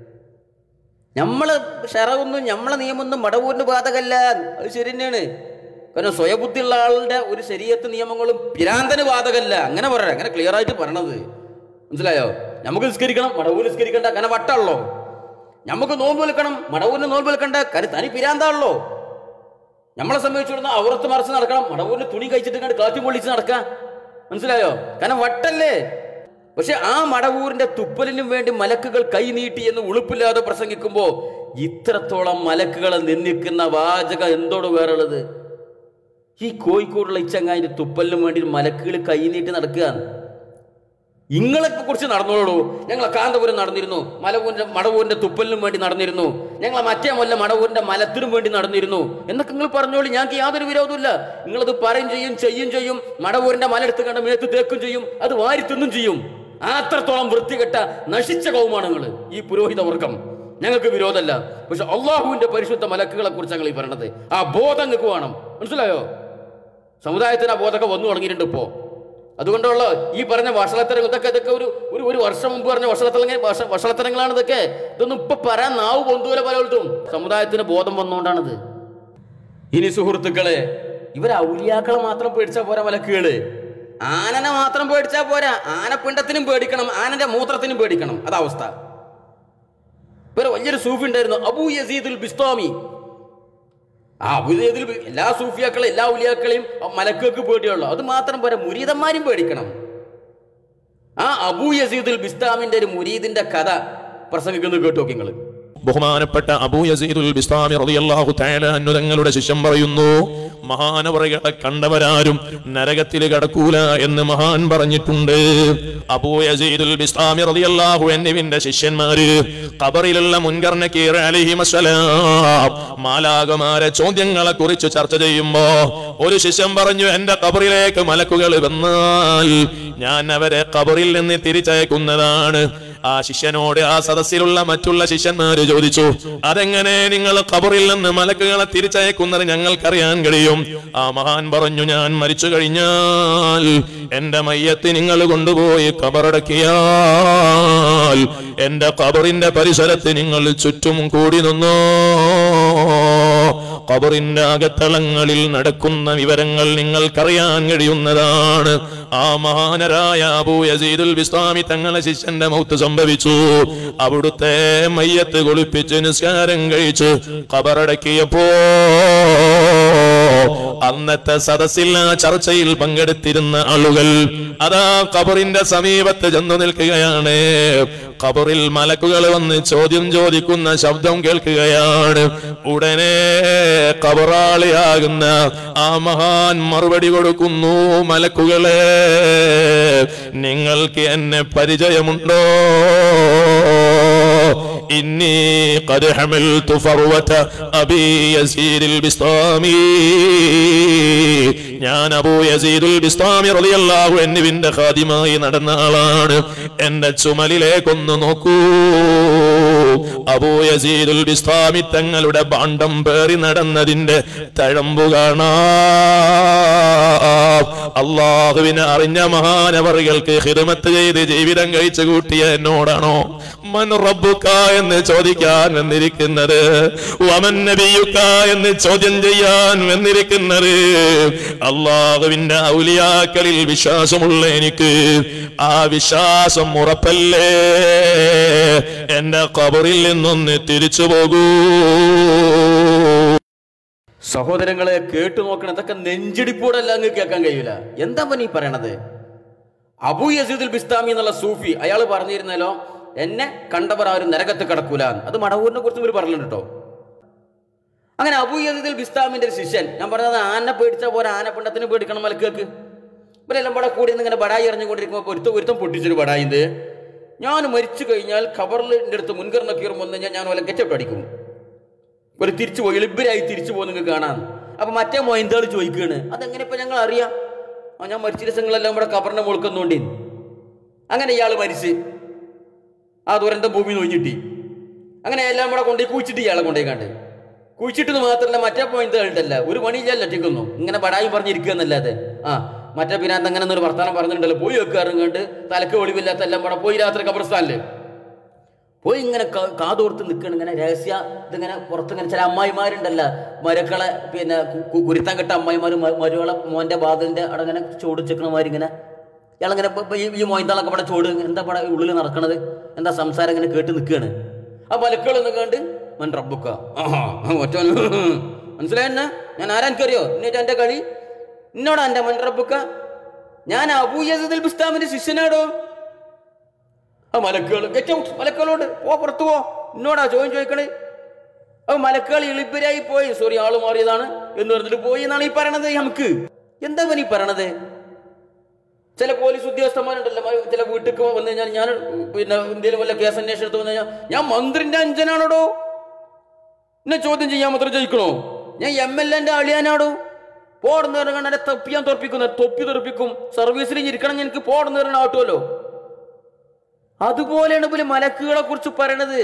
നമ്മള് ഷറവൊന്നും നമ്മളെ നിയമമൊന്നും മടവൂരിന് ബാധകല്ല അത് ശരി തന്നെയാണ് കാരണം സ്വയബുദ്ധിയുള്ള ആളുടെ ഒരു ശരീരത്ത് നിയമങ്ങളും പിരാന്തന് ബാധകല്ല അങ്ങനെ പറയാം അങ്ങനെ ക്ലിയർ ആയിട്ട് പറയണത് മനസ്സിലായോ നമുക്ക് നിസ്കരിക്കണം മടവൂർ നിസ്കരിക്കണ്ട കാരണം വട്ടാണല്ലോ നമുക്ക് നോമ്പ് വിൽക്കണം മടവൂരിന് നോമ്പ് വിൽക്കണ്ട കാര്യം തനി പിരാന്താണല്ലോ നമ്മളെ സംബന്ധിച്ചിടത്തോളം അവറത്ത് മറച്ച് നടക്കണം മടവൂരിന് തുണി കഴിച്ചിട്ട് കണ്ട് കാറ്റും പൊള്ളിച്ച് നടക്കാം മനസ്സിലായോ കാരണം വട്ടല്ലേ പക്ഷെ ആ മടവൂരിന്റെ തുപ്പലിനും വേണ്ടി മലക്കുകൾ കൈ നീട്ടി എന്ന് ഉളുപ്പില്ലാതെ പ്രസംഗിക്കുമ്പോ ഇത്രത്തോളം മലക്കുകളെ നിന്ദിക്കുന്ന വാചകം എന്തോട് വേറുള്ളത് ഈ കോഴിക്കോടുള്ള ഇച്ചങ്ങാതിന്റെ തുപ്പലിനും വേണ്ടി മലക്കുകൾ കൈ നീട്ടി നടക്കുക ഇങ്ങളെ കുറിച്ച് നടന്നോളൂ ഞങ്ങൾ കാന്തപുരം നടന്നിരുന്നു മലവൂരിന്റെ മടവൂരിന്റെ തുപ്പലിനും വേണ്ടി നടന്നിരുന്നു ഞങ്ങൾ മറ്റേ കൊല്ലം മടവൂരിന്റെ മലത്തിനും വേണ്ടി നടന്നിരുന്നു എന്നൊക്കെ നിങ്ങൾ പറഞ്ഞോളൂ ഞങ്ങൾക്ക് യാതൊരു വിരോധമില്ല നിങ്ങളത് പറയും ചെയ്യും ചെയ്യും ചെയ്യും മടവൂരിന്റെ മല എടുത്ത് കണ്ട മേത്ത് തേക്കും ചെയ്യും അത് വാരി തിന്നും ചെയ്യും അത്രത്തോളം വൃത്തികെട്ട നശിച്ച കൗമാണ് നിങ്ങൾ ഈ പുരോഹിത വർഗം ഞങ്ങൾക്ക് വിരോധമല്ല പക്ഷെ അള്ളാഹുവിന്റെ പരിശുദ്ധ മലക്കുകളെ കുറിച്ച് ഞങ്ങൾ ഈ പറയണത് ആ ബോധം നിങ്ങൾക്ക് വേണം മനസ്സിലായോ സമുദായത്തിന് ആ ബോധമൊക്കെ വന്നു തുടങ്ങിയിട്ടുണ്ട് ഇപ്പോ അതുകൊണ്ടുള്ള ഈ പറഞ്ഞ വഷളത്തരങ്ങൾ ഇതൊക്കെ ഇതൊക്കെ ഒരു ഒരു ഒരു വർഷം മുമ്പ് പറഞ്ഞ വഷളത്തരങ്ങൾ വഷ- വഷളത്തരങ്ങളാണ് ഇതൊക്കെ ഇതൊന്നും ഇപ്പൊ പറയാൻ നാവ് പൊന്തുപോലെ പലയിടത്തും സമുദായത്തിന് ബോധം വന്നുകൊണ്ടാണിത് ഇനി സുഹൃത്തുക്കളെ ഇവർ ഔലിയാക്കളെ മാത്രം പേടിച്ചാ പോരാ മലക്കുകള് ആനനെ മാത്രം പേടിച്ചാ പോരാ ആനപ്പിണ്ടത്തിനും പേടിക്കണം ആനന്റെ മൂത്രത്തിനും പേടിക്കണം അതാ അവസ്ഥ ഇവരെ വലിയൊരു സൂഫി ഉണ്ടായിരുന്നു അബൂ യസീദുൽ ബിസ്താമി ആ അബുദയിൽ എല്ലാ സൂഫിയാക്കളെയും എല്ലാ ഉലിയാക്കളെയും മലക്കുകൾക്ക് പേടിയുള്ളൂ അത് മാത്രം പോരാ മുരീദന്മാരും പേടിക്കണം ആ അബൂ യസീദുൽ ബിസ്താമിന്റെ ഒരു മുരീദിന്റെ കഥ പ്രസംഗിക്കുന്നത് കേട്ടു നോക്കി നിങ്ങൾ ബഹുമാനപ്പെട്ട അബൂ യസീദുൽ ബിസ്താമി റളിയല്ലാഹു തആല അൻഹു തങ്ങളുടെ ശിഷ്യം പറയുന്നു മഹാനവറുകളെ കണ്ടവരാരും നരകത്തിൽ കടക്കൂല എന്ന് മഹാൻ പറഞ്ഞിട്ടുണ്ട് അബൂ യസീദുൽ ബിസ്താമി റളിയല്ലാഹു അൻഹുവിന്റെ ശിഷ്യന്മാര് ഖബറിലുള്ള മുൻകർ നക്കീർ അലൈഹിമസ്സലാം മാലാകമാരെ ചോദ്യങ്ങളെ കുറിച്ച് ചർച്ച ചെയ്യുമ്പോ ഒരു ശിഷ്യൻ പറഞ്ഞു എന്റെ ഖബറിലേക്ക് മലക്കുകൾ വന്നാൽ ഞാൻ അവരെ ഖബറിൽ നിന്ന് തിരിച്ചയക്കുന്നതാണ് ആ ശിഷ്യനോട് ആ സദസ്സിലുള്ള മറ്റുള്ള ശിഷ്യന്മാര് ചോദിച്ചു അതെങ്ങനെ നിങ്ങൾ ഖബറിൽ നിന്ന് മലക്കുകളെ തിരിച്ചയക്കുന്നത് ഞങ്ങൾക്കറിയാൻ കഴിയും ആ മഹാൻ പറഞ്ഞു ഞാൻ മരിച്ചു കഴിഞ്ഞാൽ എന്റെ മയ്യത്ത് നിങ്ങൾ കൊണ്ടുപോയി ഖബറടക്കിയാൽ എന്റെ ഖബറിന്റെ പരിസരത്ത് നിങ്ങൾ ചുറ്റും കൂടി നിന്നോ ഖബറിന്റെ അകത്തളങ്ങളിൽ നടക്കുന്ന വിവരങ്ങൾ നിങ്ങൾക്കറിയാൻ കഴിയുന്നതാണ് ആ മഹാനരായ അബൂ യസീദുൽ ബിസ്താമി തങ്ങളെ ശിഷ്യന്റെ മൗത്ത് സംഭവിച്ചു അവിടുത്തെ മയ്യത്ത് കുളിപ്പിച്ച് നിസ്കാരം കഴിച്ച് ഖബറടക്കിയപ്പോ അന്നത്തെ സദസ്സിൽ ആ ചർച്ചയിൽ പങ്കെടുത്തിരുന്ന ആളുകൾ അതാ ഖബറിന്റെ സമീപത്ത് ചെന്നു നിൽക്കുകയാണ് ഖബറിൽ മലക്കുകൾ വന്ന് ചോദ്യം ചോദിക്കുന്ന ശബ്ദം കേൾക്കുകയാണ് ഉടനെ ഖബറാളിയാകുന്ന ആ മഹാൻ മറുപടി കൊടുക്കുന്നു മലക്കുകളെ നിങ്ങൾക്ക് എന്നെ പരിചയമുണ്ടോ إني قد حملت فروة أبي يزيد البسطامي ഞാൻ അബൂ യസീദുൽ ബിസ്താമി റളിയല്ലാഹു അൻഹുവിന്റെ ഖാദിമായി നടന്ന ആളാണ് എന്റെ ചുമലിലേക്കൊന്ന് നോക്കൂ അബൂ യസീദുൽ ബിസ്താമി തങ്ങളുടെ ഭാണ്ഡം പേറി നടന്നതിന്റെ തഴമ്പു കാണാം അള്ളാഹുവിനെ അറിഞ്ഞ മഹാനവറുകൾക്ക് ഹിദമത്ത് ചെയ്ത് ജീവിതം കഴിച്ചു കൂട്ടിയ എന്നോടാണോ മൻ റബ്ബുക്ക എന്ന് ചോദിക്കാൻ വന്നിരിക്കുന്നത് വമൻ നബിയുക്ക എന്ന് ചോദ്യം ചെയ്യാൻ വന്നിരിക്കുന്നത് അള്ളാഹുവിന്റെ ഔലിയാക്കളിൽ വിശ്വാസമുള്ള എനിക്ക് ആ വിശ്വാസം ഉറപ്പല്ലേ എന്റെ കബറിൽ നിന്നൊന്ന് തിരിച്ചു പോകൂ സഹോദരങ്ങളെ കേട്ടു നോക്കണം ഇതൊക്കെ നെഞ്ചിടിപ്പോടല്ല അങ്ങ് കേൾക്കാൻ കഴിയൂല എന്താ പനി പറയണത് അബു യസീദുൽ ബിസ്താമി എന്നുള്ള സൂഫി അയാൾ പറഞ്ഞിരുന്നല്ലോ എന്നെ കണ്ടവർ ആരും നരകത്ത് കിടക്കൂല അത് മടവൂരിനെ കുറിച്ച് ഇവർ പറഞ്ഞിട്ടുണ്ട് കേട്ടോ അങ്ങനെ അബു യസീദുൽ ബിസ്താമിന്റെ ഒരു ശിഷ്യൻ ഞാൻ പറഞ്ഞത് ആന പേടിച്ച പോലെ ആനപ്പിണ്ടത്തിന് പേടിക്കണം മലക്കേക്ക് ഇവരെല്ലാം ഇവിടെ കൂടി നിന്ന് ഇങ്ങനെ ബടായി എറിഞ്ഞുകൊണ്ടിരിക്കുമ്പോൾ ഒരുത്ത ഒരുത്തം പൊട്ടിച്ചൊരു ബടായിന്ന് ഞാൻ മരിച്ചു കഴിഞ്ഞാൽ ഖബറിന്റെ അടുത്ത് മുൻകർ നക്കീറും വന്നു കഴിഞ്ഞാൽ ഞാൻ വല്ല ഗെറ്റൗട്ട് അടിക്കും ഒരു തിരിച്ചു പോയി എളിബരായി തിരിച്ചു പോകുന്ന നിങ്ങൾക്ക് കാണാം അപ്പൊ മറ്റേ മൊയന്താൾ ചോദിക്കുകയാണ് അതെങ്ങനെ ഇപ്പൊ ഞങ്ങൾ അറിയാം ആ ഞാൻ മരിച്ച ദിവസങ്ങളെല്ലാം ഇവിടെ കബറിന്റെ മുൾക്കുന്നുണ്ട് അങ്ങനെ ഇയാൾ മരിച്ച് ആ ദുരന്തം ഭൂമി നൊഞ്ഞിട്ടി അങ്ങനെ എല്ലാം കൂടെ കൊണ്ടുപോയി കുഴിച്ചിട്ട് ഇയാളെ കൊണ്ടുപോയി കണ്ട് കുഴിച്ചിട്ടെന്ന് മാത്രമല്ല മറ്റേ പോയിന്റ് ഉണ്ടല്ല ഒരു പണിയില്ല ഒറ്റയ്ക്കുന്നു ഇങ്ങനെ ബടായി പറഞ്ഞിരിക്കുക എന്നല്ലാതെ ആ മറ്റേ പിന്നെ അങ്ങനെ ഒരു വർത്തമാനം പറഞ്ഞിട്ടുണ്ടല്ലോ പോയി വെക്കാറും കണ്ട് തലക്ക് ഒളിവില്ലാത്ത എല്ലാം കൂടെ പോയി രാത്രി കബർസ്ഥാനില് പോയി ഇങ്ങനെ കാ- കാതോർത്ത് നിൽക്കണം ഇങ്ങനെ രഹസ്യ ഇതിങ്ങനെ പുറത്ത് ഇങ്ങനെ ചില അമ്മായിമാരുണ്ടല്ല മരക്കളെ പിന്നെ കു- കു- കുരുത്തം കെട്ട അമ്മായിമാരും മ- മരുകളെ മോന്റെ ബാതിലിന്റെ അവിടെ ഇങ്ങനെ ചോട് ചെക്കണമാര് ഇങ്ങനെ ഇയാളിങ്ങനെ ഇപ്പൊ- ഇപ്പൊ ഈ ഈ മോയന്താളൊക്കെ ഇവിടെ ചോട് എന്താ ഇവിടെ ഉള്ളിൽ നടക്കണത് എന്താ സംസാരം ഇങ്ങനെ കേട്ട് നിൽക്കുകയാണ് ആ മലക്കളൊന്ന് കണ്ട് മൻ റബ്ബുക്ക ആഹാ, ഒറ്റ മനസ്സിലായെന്നാ ഞാൻ ആരാ എനിക്കറിയോ എന്നിട്ട് എന്റെ കളി എന്നോടാ എന്റെ മൻ റബ്ബുക്ക ഞാൻ അബൂയസിൽ ബുസ്താമിന്റെ ശിഷ്യനാടോ ആ മലക്കുകൾ ഗെറ്റ് ഔട്ട് മലക്കുകളോട് പോ പുറത്തു പോ എന്നോടാ ചോദ്യം ചോദിക്കണേ അപ്പൊ മലക്കുകൾ ഇളിപ്പരായി പോയി സോറി ആള് മാറിയതാണ് എന്ന് പറഞ്ഞിട്ട് പോയി എന്നാണ് ഈ പറയണത് നമുക്ക് എന്താ ഇവൻ ഈ പറയണത് ചില പോലീസ് ഉദ്യോഗസ്ഥന്മാരുണ്ടല്ലോ മ- ചില വീട്ടിൽ വന്നു കഴിഞ്ഞാൽ ഞാൻ പിന്നെ ഇന്ത്യയിൽ വല്ല കേസ് അന്വേഷണത്തിൽ വന്നു കഴിഞ്ഞാൽ ഞാൻ മന്ത്രിന്റെ അഞ്ചനാണോടോ എന്നെ ചോദ്യം ചെയ്യാൻ മാത്രം ചോദിക്കണോ ഞാൻ എം എൽ എന്റെ അളിയാനാടോ പോടുന്ന പറഞ്ഞാൽ എന്നെ തൊപ്പിയാൻ തോർപ്പിക്കുന്ന തൊപ്പി തെറിപ്പിക്കും സർവീസിൽ ഇരിക്കണം എനിക്ക് പോടുന്ന പറഞ്ഞ ആട്ടുമല്ലോ അതുപോലെയാണ് ഇവര് മലക്കുകളെ കുറിച്ച് പറയണത്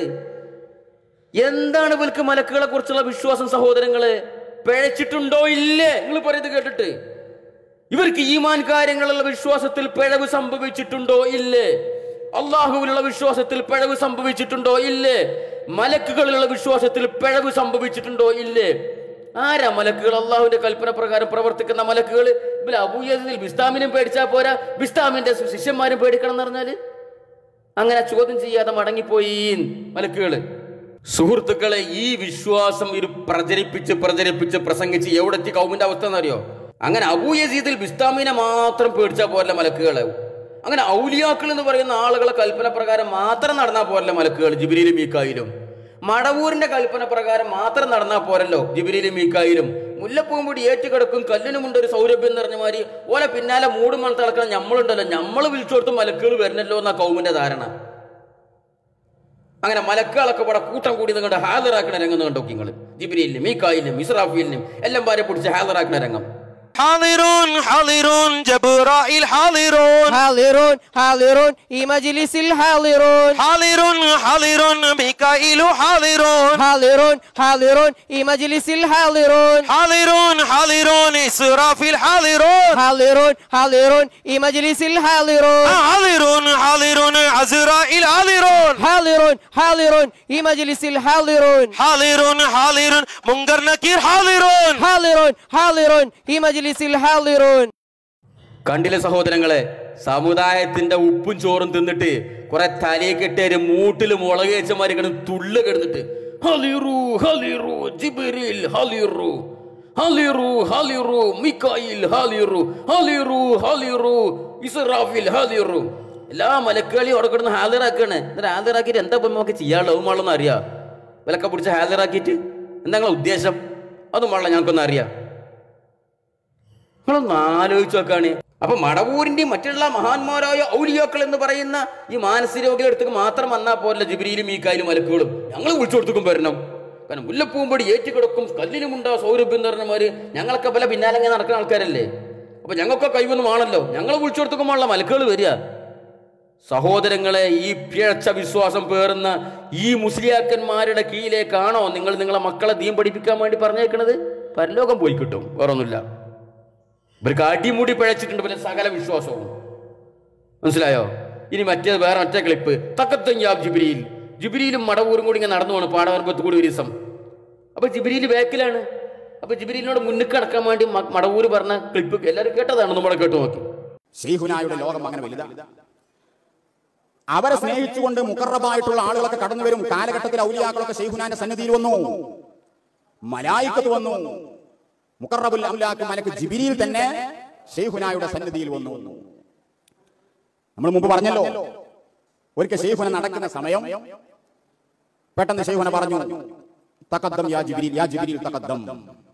എന്താണ് ഇവർക്ക് മലക്കുകളെ കുറിച്ചുള്ള വിശ്വാസം സഹോദരങ്ങള് പിഴച്ചിട്ടുണ്ടോ ഇല്ലേ നിങ്ങൾ പറയുന്നത് കേട്ടിട്ട് ഇവർക്ക് ഈമാൻ കാര്യങ്ങളുള്ള വിശ്വാസത്തിൽ പിഴവ് സംഭവിച്ചിട്ടുണ്ടോ ഇല്ലേ അള്ളാഹുവിനുള്ള വിശ്വാസത്തിൽ പിഴവ് സംഭവിച്ചിട്ടുണ്ടോ ഇല്ലേ മലക്കുകളിലുള്ള വിശ്വാസത്തിൽ പിഴവ് സംഭവിച്ചിട്ടുണ്ടോ ഇല്ലേ ആരാ മലക്കുകൾ അള്ളാഹുവിന്റെ കൽപ്പന പ്രകാരം പ്രവർത്തിക്കുന്ന മലക്കുകൾ ഇവര് അബൂയതിൽ ബിസ്താമിനും പേടിച്ചാൽ പോരാ ബിസ്താമിന്റെ ശിഷ്യന്മാരും പേടിക്കണം എന്ന് പറഞ്ഞാല് അങ്ങനെ ചോദ്യം ചെയ്യാതെ മടങ്ങിപ്പോയി മലക്കുകള് സുഹൃത്തുക്കളെ ഈ വിശ്വാസം ഇത് പ്രചരിപ്പിച്ച് പ്രചരിപ്പിച്ച് പ്രസംഗിച്ച് എവിടെ എത്തി കൗമിന്റെ അവസ്ഥ എന്നറിയോ അങ്ങനെ അബൂയസീദിൽ ബിസ്താമിനെ മാത്രം പേടിച്ചാൽ പോരല്ല മലക്കുകളെ അങ്ങനെ ഔലിയാക്കൾ എന്ന് പറയുന്ന ആളുകളെ കൽപ്പന പ്രകാരം മാത്രം നടന്നാൽ പോരല്ല മലക്കുകൾ ജിബിരിയിലും മീക്കായിലും മടവൂരിന്റെ കൽപ്പന പ്രകാരം മാത്രം നടന്നാൽ പോരല്ലോ ജിബിരിയിലും മീക്കായിലും മുല്ലപ്പൂമ്പൊടി ഏറ്റുകിടക്കും കല്ലിനുമുണ്ട് ഒരു സൗരഭ്യം നിറഞ്ഞ മാതിരി ഓലെ പിന്നാലെ മൂടും മണത്ത് നടക്കണം നമ്മളുണ്ടല്ലോ നമ്മൾ വിളിച്ചു കൊടുത്ത് മലക്കുകൾ വരുന്നല്ലോ എന്നാ കൗമിന്റെ ധാരണ അങ്ങനെ മലക്കുകളൊക്കെ ഇവിടെ കൂട്ടം കൂടി നിങ്ങളുടെ ഹാജറാക്കണ രംഗം കണ്ടോ നിങ്ങൾ ജിബിരിയിലും മീക്കായിലും ഇസ്രാഫിലിനും എല്ലാം പാരെ പിടിച്ച് ഹാജറാക്കണ രംഗം حاضرون حاضرون جبرائيل حاضرون حاضرون حاضرون في مجلس الحاضرون حاضرون حاضرون ميكائيل حاضرون حاضرون حاضرون في مجلس الحاضرون حاضرون حاضرون إسرافيل حاضرون حاضرون حاضرون في مجلس الحاضرون حاضرون حاضرون عزرائيل حاضرون حاضرون حاضرون في مجلس الحاضرون حاضرون حاضرون منكر نكير حاضرون حاضرون حاضرون في مجلس الحاضرون കണ്ടില്ലേ സഹോദരങ്ങളെ സമുദായത്തിന്റെ ഉപ്പും ചോറും തിന്നിട്ട് കുറെ തലയെ കെട്ടിയൊരു മൂട്ടില് മുളക് വെച്ചമാര് കിടന്ന് തുള്ളു കിടന്നിട്ട് ഹലിറു ഹലിറു ജിബിരിൽ ഹലിറു ഹലിറു ഹലിറു മിക്കായിൽ ഹലിറു ഹലിറു ഹലിറു ഇസ്രാഫിൽ ഹലിറു എല്ലാ മലക്കുകളിയും അവിടെ കിടന്ന് ഹാജരാക്കാണ് എന്നിട്ട് ഹാജരാക്കിയിട്ട് എന്താ ഇപ്പം നമുക്ക് ചെയ്യാനുള്ളത് അതും വെള്ളം അറിയാം വിലക്കെ പിടിച്ച് ഹാജരാക്കിയിട്ട് എന്താ നിങ്ങളെ ഉദ്ദേശം അതും വെള്ളം ഞങ്ങൾക്കൊന്നും അറിയാം നിങ്ങളൊന്ന് ആലോചിച്ച് നോക്കാണ് അപ്പൊ മടവൂരിന്റെയും മറ്റുള്ള മഹാന്മാരായ ഔലിയാക്കൾ എന്ന് പറയുന്ന ഈ മാനസിക രോഗികളുടെ അടുത്തേക്ക് മാത്രം വന്നാൽ പോരല്ല ജിബിരിയിലും ഈ കായലും മലക്കുകളും ഞങ്ങൾ വിളിച്ചു കൊടുത്തേക്കും വരണം കാരണം മുല്ലപ്പൂമ്പടി ഏറ്റുകിടക്കും കല്ലിനുമുണ്ടാ സൗരഭ്യം നിറഞ്ഞമാര് ഞങ്ങളൊക്കെ പല പിന്നാലെ ഇങ്ങനെ നടക്കുന്ന ആൾക്കാരല്ലേ അപ്പൊ ഞങ്ങൾക്ക് കഴിവൊന്നും ആണല്ലോ ഞങ്ങൾ വിളിച്ചു കൊടുത്തേക്കുമ്പോഴുള്ള മലക്കുകൾ വരിക സഹോദരങ്ങളെ ഈ പിഴച്ച വിശ്വാസം പേറുന്ന ഈ മുസ്ലിയാക്കന്മാരുടെ കീഴിലേക്കാണോ നിങ്ങൾ നിങ്ങളെ മക്കളെ ദീൻ പഠിപ്പിക്കാൻ വേണ്ടി പറഞ്ഞേക്കണത് പരലോകം പോയി കിട്ടും വേറൊന്നുമില്ല ഇവർക്ക് അടിമുടി പിഴച്ചിട്ടുണ്ട് പിന്നെ സകല വിശ്വാസവും മനസ്സിലായോ ഇനി മറ്റേ വേറെ മറ്റേ ക്ലിപ്പ് തക്കത്തഞ്ചാബ് ജിബിരിയിൽ ജിബിരിയിലും മടവൂരും കൂടി ഇങ്ങനെ നടന്നു പോണ് പാടവരമ്പത്ത് കൂടി ഒരു ദിവസം അപ്പൊ ജിബിരിയിൽ ബാക്കിലാണ് അപ്പൊ ജിബിരിയിനോട് മുന്നിൽ കടക്കാൻ വേണ്ടി മ- മടവൂര് പറഞ്ഞ ക്ലിപ്പ് എല്ലാവരും കേട്ടതാണ് നമ്മളെ കേട്ടു നോക്കി ഷെയ്ഖുനായുടെ ലോകം അങ്ങനെ വലുതാണ് അവരെ സ്നേഹിച്ചുകൊണ്ട് മുക്കറബായിട്ടുള്ള ആളുകളൊക്കെ കടന്നു വരും കാലഘട്ടത്തിൽ ഔലിയാക്കളൊക്കെ ഷെയ്ഖുനാന്റെ സന്നിധിയിൽ വന്നു മലായിക്കത്ത് വന്നു മുക്കറബുൽ അംലാക്ക് മലക്ക് ജിബിരിയിൽ തന്നെ ഷെയ്ഖുനായുടെ സന്നിധിയിൽ വന്നു നമ്മൾ മുമ്പ് പറഞ്ഞല്ലോ ഒരിക്കൽ ഷെയ്ഖുന നടക്കുന്ന സമയം പെട്ടെന്ന് ഷെയ്ഖുന പറഞ്ഞു തക്കദ്ദം യാ ജിബിരിൽ യാ ജിബിരിൽ തക്കദ്ദം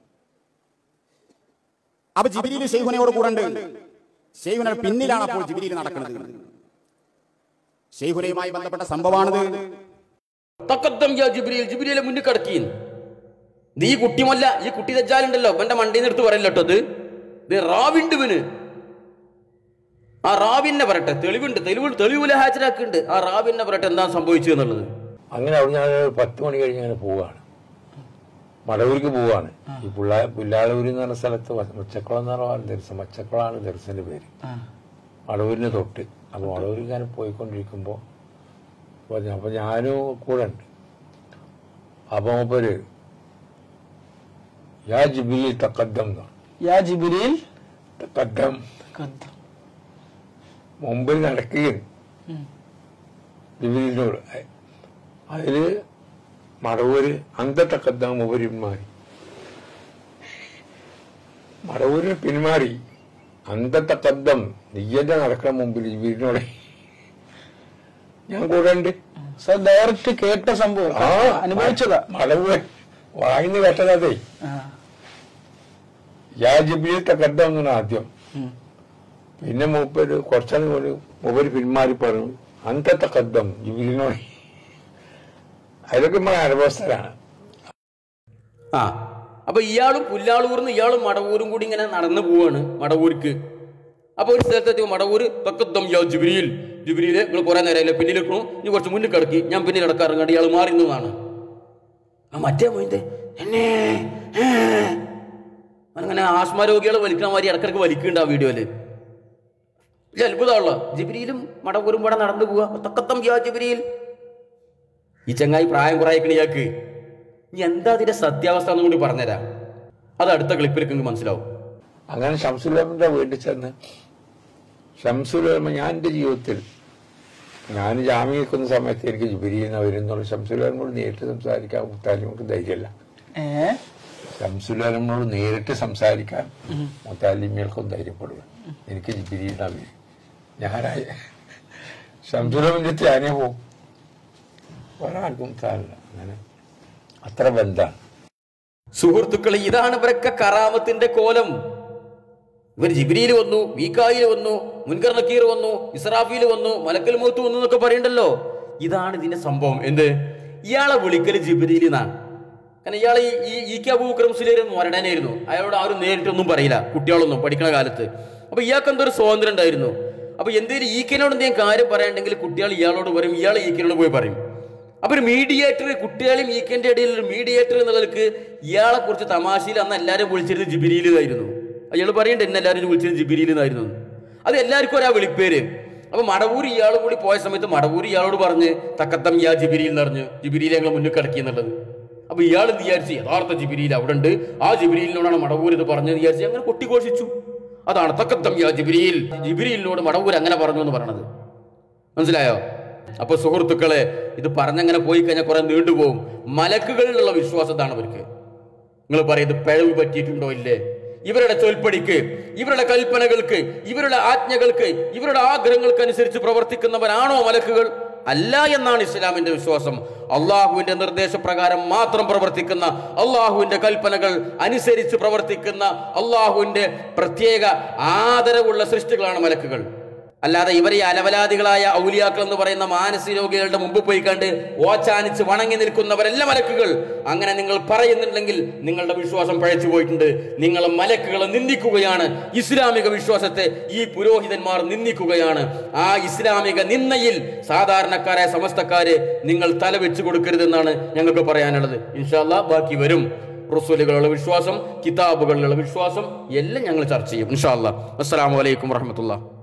അപ്പൊ ജിബിരിയിൽ ഷെയ്ഖുനയോട് കൂടെ ഉണ്ട് ഷെയ്ഖുനയുടെ പിന്നിലാണ് അപ്പോൾ ജിബിരിയിൽ നടക്കുന്നത് ഷെയ്ഖുനയുമായി ബന്ധപ്പെട്ട സംഭവമാണിത് തക്കത്തം യാ ജിബ്രീൽ ജിബ്രീലെ മുന്നിൽ കിടക്കീൻ നീ കുട്ടിമല്ല ഈ കുട്ടി തെച്ചാലുണ്ടല്ലോ എന്റെ മണ്ടയിൽ നിന്ന് എടുത്ത് പറയല്ലോ കേട്ടോ ഇത് ഇത് റാവിണ്ട് ഇവന് ആ റാവിന്നെ പറയട്ടെ തെളിവുണ്ട് തെളിവ് തെളിവിലെ ഹാജരാക്കുന്നുണ്ട് ആ റാവിന്നെ പറയട്ടെ എന്താ സംഭവിച്ചു എന്നുള്ളത് അങ്ങനെ അവിടെ ഞാൻ പത്ത് മണി കഴിഞ്ഞ് അങ്ങനെ പോവുകയാണ് മടവൂർക്ക് പോവുകയാണ് ഈ പുള്ളാ പുല്ലാളൂര് എന്ന് പറഞ്ഞ സ്ഥലത്ത് വ- മച്ചക്കുളം എന്ന് പറഞ്ഞ ദർശനം മച്ചക്കുളമാണ് ദർശന്റെ പേര് മടവൂരിന് തൊട്ട് അപ്പൊ മടവൂരിൽ ഞാൻ പോയിക്കൊണ്ടിരിക്കുമ്പോ പറഞ്ഞു അപ്പൊ ഞാനും കൂടെ ഉണ്ട് അപ്പൊ മൂപ്പര് യാ ജിബിലി തക്കദ്ദം എന്ന് പറഞ്ഞു. യാ ജിബിരിൽ തക്കദ്ദം മുമ്പിൽ നടക്കുകയും ജിബിലിനോട് അതില് മടവൂര് അന്തത്തക്കദ്ദം മൂപ്പര് പിന്മാറി മടവൂരിന് പിന്മാറി അന്തത്തക്കദ്ദം നീയന്റെ നടക്കണ മുമ്പിൽ ജിബിലിനോട് ഞാൻ കൂടെ ഉണ്ട് സർ ഡയറക്റ്റ് കേട്ട സംഭവം ആ അനുഭവിച്ചതാ മടവൂർ വായിന്ന് കേട്ടതേ ആ. യാ ജിബിലിൽ തക്കദ്ദം എന്നാണ് ആദ്യം പിന്നെ മൂപ്പര് കുറച്ചാണ് പോലെ മൂപ്പര് പിന്മാറി പറഞ്ഞു അന്തത്തക്കദ്ദം ജിബിലിനോട് അതൊക്കെ നമ്മളെ അനുഭവസ്ഥരാണ് ആ അപ്പൊ ഇയാളും പുല്ലാളൂർന്ന് ഇയാളും മടവൂരും കൂടി ഇങ്ങനെ നടന്നു പോവാണ് മടവൂർക്ക് അപ്പൊ ഒരു സ്ഥലത്തെത്തി മടവൂര് തക്കത്തം യാ ജിബ്രീൽ ജിബ്രീല് നിങ്ങൾ കുറെ നേരമല്ലേ പിന്നിൽ നിൽക്കണു ഇനി കുറച്ച് മുന്നിൽ കിടക്കി ഞാൻ പിന്നിൽ കിടക്കാറുണ്ട് ഇയാൾ മാറി നിന്നതാണ് ആ മറ്റേ മോയിന്റെ എന്നെ ഏ. അങ്ങനെ ആസ്മ രോഗികൾ വലിക്കണ മാതിരി ഇടക്കിടക്ക് വലിക്കുന്നുണ്ട് ആ വീഡിയോയില് ഇത് അത്ഭുതമുള്ള ജിബ്രീലും മടവൂരും കൂടെ നടന്നു പോവാ തക്കത്തം യാ ജിബ്രീൽ ഈ ചങ്ങായി പ്രായം കുറയിക്കണ ഇയാൾക്ക് ഇനി എന്താ അതിന്റെ സത്യാവസ്ഥ എന്നും കൂടി പറഞ്ഞുതരാം അത് അടുത്ത ക്ലിപ്പിൽ നിങ്ങൾക്ക് മനസ്സിലാവും അങ്ങനെ ഷംസുലമിന്റെ വീട്ടിൽ ചെന്ന് ഷംസുലമ ഞാൻ എൻ്റെ ജീവിതത്തിൽ ഞാൻ ജാമ്യം നിൽക്കുന്ന സമയത്ത് എനിക്ക് ജുബിരിന്ന് വരുന്നുള്ള ഷംസുലമിനോട് നേരിട്ട് സംസാരിക്കാൻ മുത്താലിമുക്ക് ധൈര്യമല്ല ഏ ഷംസുലമിനോട് നേരിട്ട് സംസാരിക്കാൻ മുത്താലിമികൾക്കും ധൈര്യപ്പെടുക എനിക്ക് ജിബിരിയുടെ വരും ഞാനായ ഷംസുലമിന്റെ ഞാനേ പോവും ഒരാൾക്കും താരില്ല അങ്ങനെ അത്ര ബന്ധാണ് സുഹൃത്തുക്കളെ ഇതാണ് ഇവരൊക്കെ കറാമത്തിന്റെ കോലം ഇവർ ജിബിരിയിൽ വന്നു മീക്കായിൽ വന്നു മുൻകർ നക്കീർ വന്നു ഇസ്രാഫിൽ വന്നു മലക്കൽ മൂത്ത് വന്നു എന്നൊക്കെ പറയണ്ടല്ലോ ഇതാണ് ഇതിന്റെ സംഭവം എന്ത് ഇയാളെ വിളിക്കല് ജിബിരിയിൽ എന്നാണ് കാരണം ഇയാൾ ഈ ഈ ഇ കെ അബൂക്രം സുലേർ മരണനായിരുന്നു അയാളോട് ആരും നേരിട്ടൊന്നും പറയില്ല കുട്ടികളൊന്നും പഠിക്കുന്ന കാലത്ത് അപ്പൊ ഇയാൾക്ക് എന്തോ ഒരു സ്വാതന്ത്ര്യം ഉണ്ടായിരുന്നു അപ്പൊ എന്തെങ്കിലും ഈ കെനോട് എന്തെങ്കിലും കാര്യം പറയാനുണ്ടെങ്കിൽ കുട്ടികൾ ഇയാളോട് പറയും ഇയാൾ ഈ കെനോട് പോയി പറയും അപ്പൊ ഒരു മീഡിയേറ്റർ കുട്ടികളെയും ഈ കെന്റെ ഇടയിൽ ഒരു മീഡിയേറ്റർ എന്നുള്ളവർക്ക് ഇയാളെ കുറിച്ച് തമാശയിൽ അന്ന് എല്ലാവരും വിളിച്ചിരുന്നത് ജിബിരിയിലായിരുന്നു അയാൾ പറയണ്ട എന്നെ എല്ലാവരും വിളിച്ചിരുന്നത് ജിബിരിയിൽ നിന്നായിരുന്നു അത് എല്ലാവർക്കും ഒരാ വിളിപ്പേര് അപ്പൊ മടവൂർ ഇയാളും കൂടി പോയ സമയത്ത് മടവൂർ ഇയാളോട് പറഞ്ഞ് തക്കത്തം യാ ജിബിരിയിൽ എന്ന് പറഞ്ഞു ജിബിരിയിൽ ഞങ്ങൾ മുന്നിൽ കിടക്കി എന്നുള്ളത് അപ്പൊ ഇയാൾ വിചാരിച്ച് യഥാർത്ഥ ജിബിരിയിൽ അവിടെ ഉണ്ട് ആ ജിബിരിയിലിനോടാണ് മടവൂർ ഇത് പറഞ്ഞത് വിചാരിച്ച് അങ്ങനെ കൊട്ടിഘോഷിച്ചു അതാണ് തക്കത്തം യാ ജിബിരിയിൽ ജിബിരിയിലിനോട് മടവൂർ അങ്ങനെ പറഞ്ഞു എന്ന് പറഞ്ഞത് മനസ്സിലായോ അപ്പൊ സുഹൃത്തുക്കളെ ഇത് പറഞ്ഞങ്ങനെ പോയി കഴിഞ്ഞാൽ കുറെ നീണ്ടുപോകും മലക്കുകളിലുള്ള വിശ്വാസത്താണ് അവർക്ക് നിങ്ങൾ പറയും ഇത് പിഴവ് പറ്റിയിട്ടുണ്ടോ ഇല്ലേ ഇവരുടെ ചൊൽപ്പടിക്ക് ഇവരുടെ കൽപ്പനകൾക്ക് ഇവരുടെ ആജ്ഞകൾക്ക് ഇവരുടെ ആഗ്രഹങ്ങൾക്ക് അനുസരിച്ച് പ്രവർത്തിക്കുന്നവരാണോ മലക്കുകൾ അല്ല എന്നാണ് ഇസ്ലാമിന്റെ വിശ്വാസം അള്ളാഹുവിന്റെ നിർദ്ദേശപ്രകാരം മാത്രം പ്രവർത്തിക്കുന്ന അള്ളാഹുവിന്റെ കൽപ്പനകൾ അനുസരിച്ച് പ്രവർത്തിക്കുന്ന അള്ളാഹുവിന്റെ പ്രത്യേക ആദരവുള്ള സൃഷ്ടികളാണ് മലക്കുകൾ അല്ലാതെ ഇവരെ ഈ അലവലാദികളായ ഔലിയാക്കൾ എന്ന് പറയുന്ന മാനസിക രോഗികളുടെ മുമ്പ് പോയി കണ്ട് ഓച്ചാനിച്ച് വണങ്ങി നിൽക്കുന്നവരല്ല മലക്കുകൾ അങ്ങനെ നിങ്ങൾ പറയുന്നുണ്ടെങ്കിൽ നിങ്ങളുടെ വിശ്വാസം പഴച്ചു പോയിട്ടുണ്ട് നിങ്ങൾ മലക്കുകളെ നിന്ദിക്കുകയാണ് ഇസ്ലാമിക വിശ്വാസത്തെ ഈ പുരോഹിതന്മാർ നിന്ദിക്കുകയാണ് ആ ഇസ്ലാമിക നിന്നയിൽ സാധാരണക്കാരായ സമസ്തക്കാര് നിങ്ങൾ തലവെച്ച് കൊടുക്കരുതെന്നാണ് ഞങ്ങൾക്ക് പറയാനുള്ളത് ഇൻഷാല്ല ബാക്കി വരും റസൂലുകളുടെ വിശ്വാസം കിതാബുകളിലുള്ള വിശ്വാസം എല്ലാം ഞങ്ങൾ ചർച്ച ചെയ്യും ഇൻഷാല്ല അസ്സലാമു അലൈക്കും വറഹമത്തുള്ള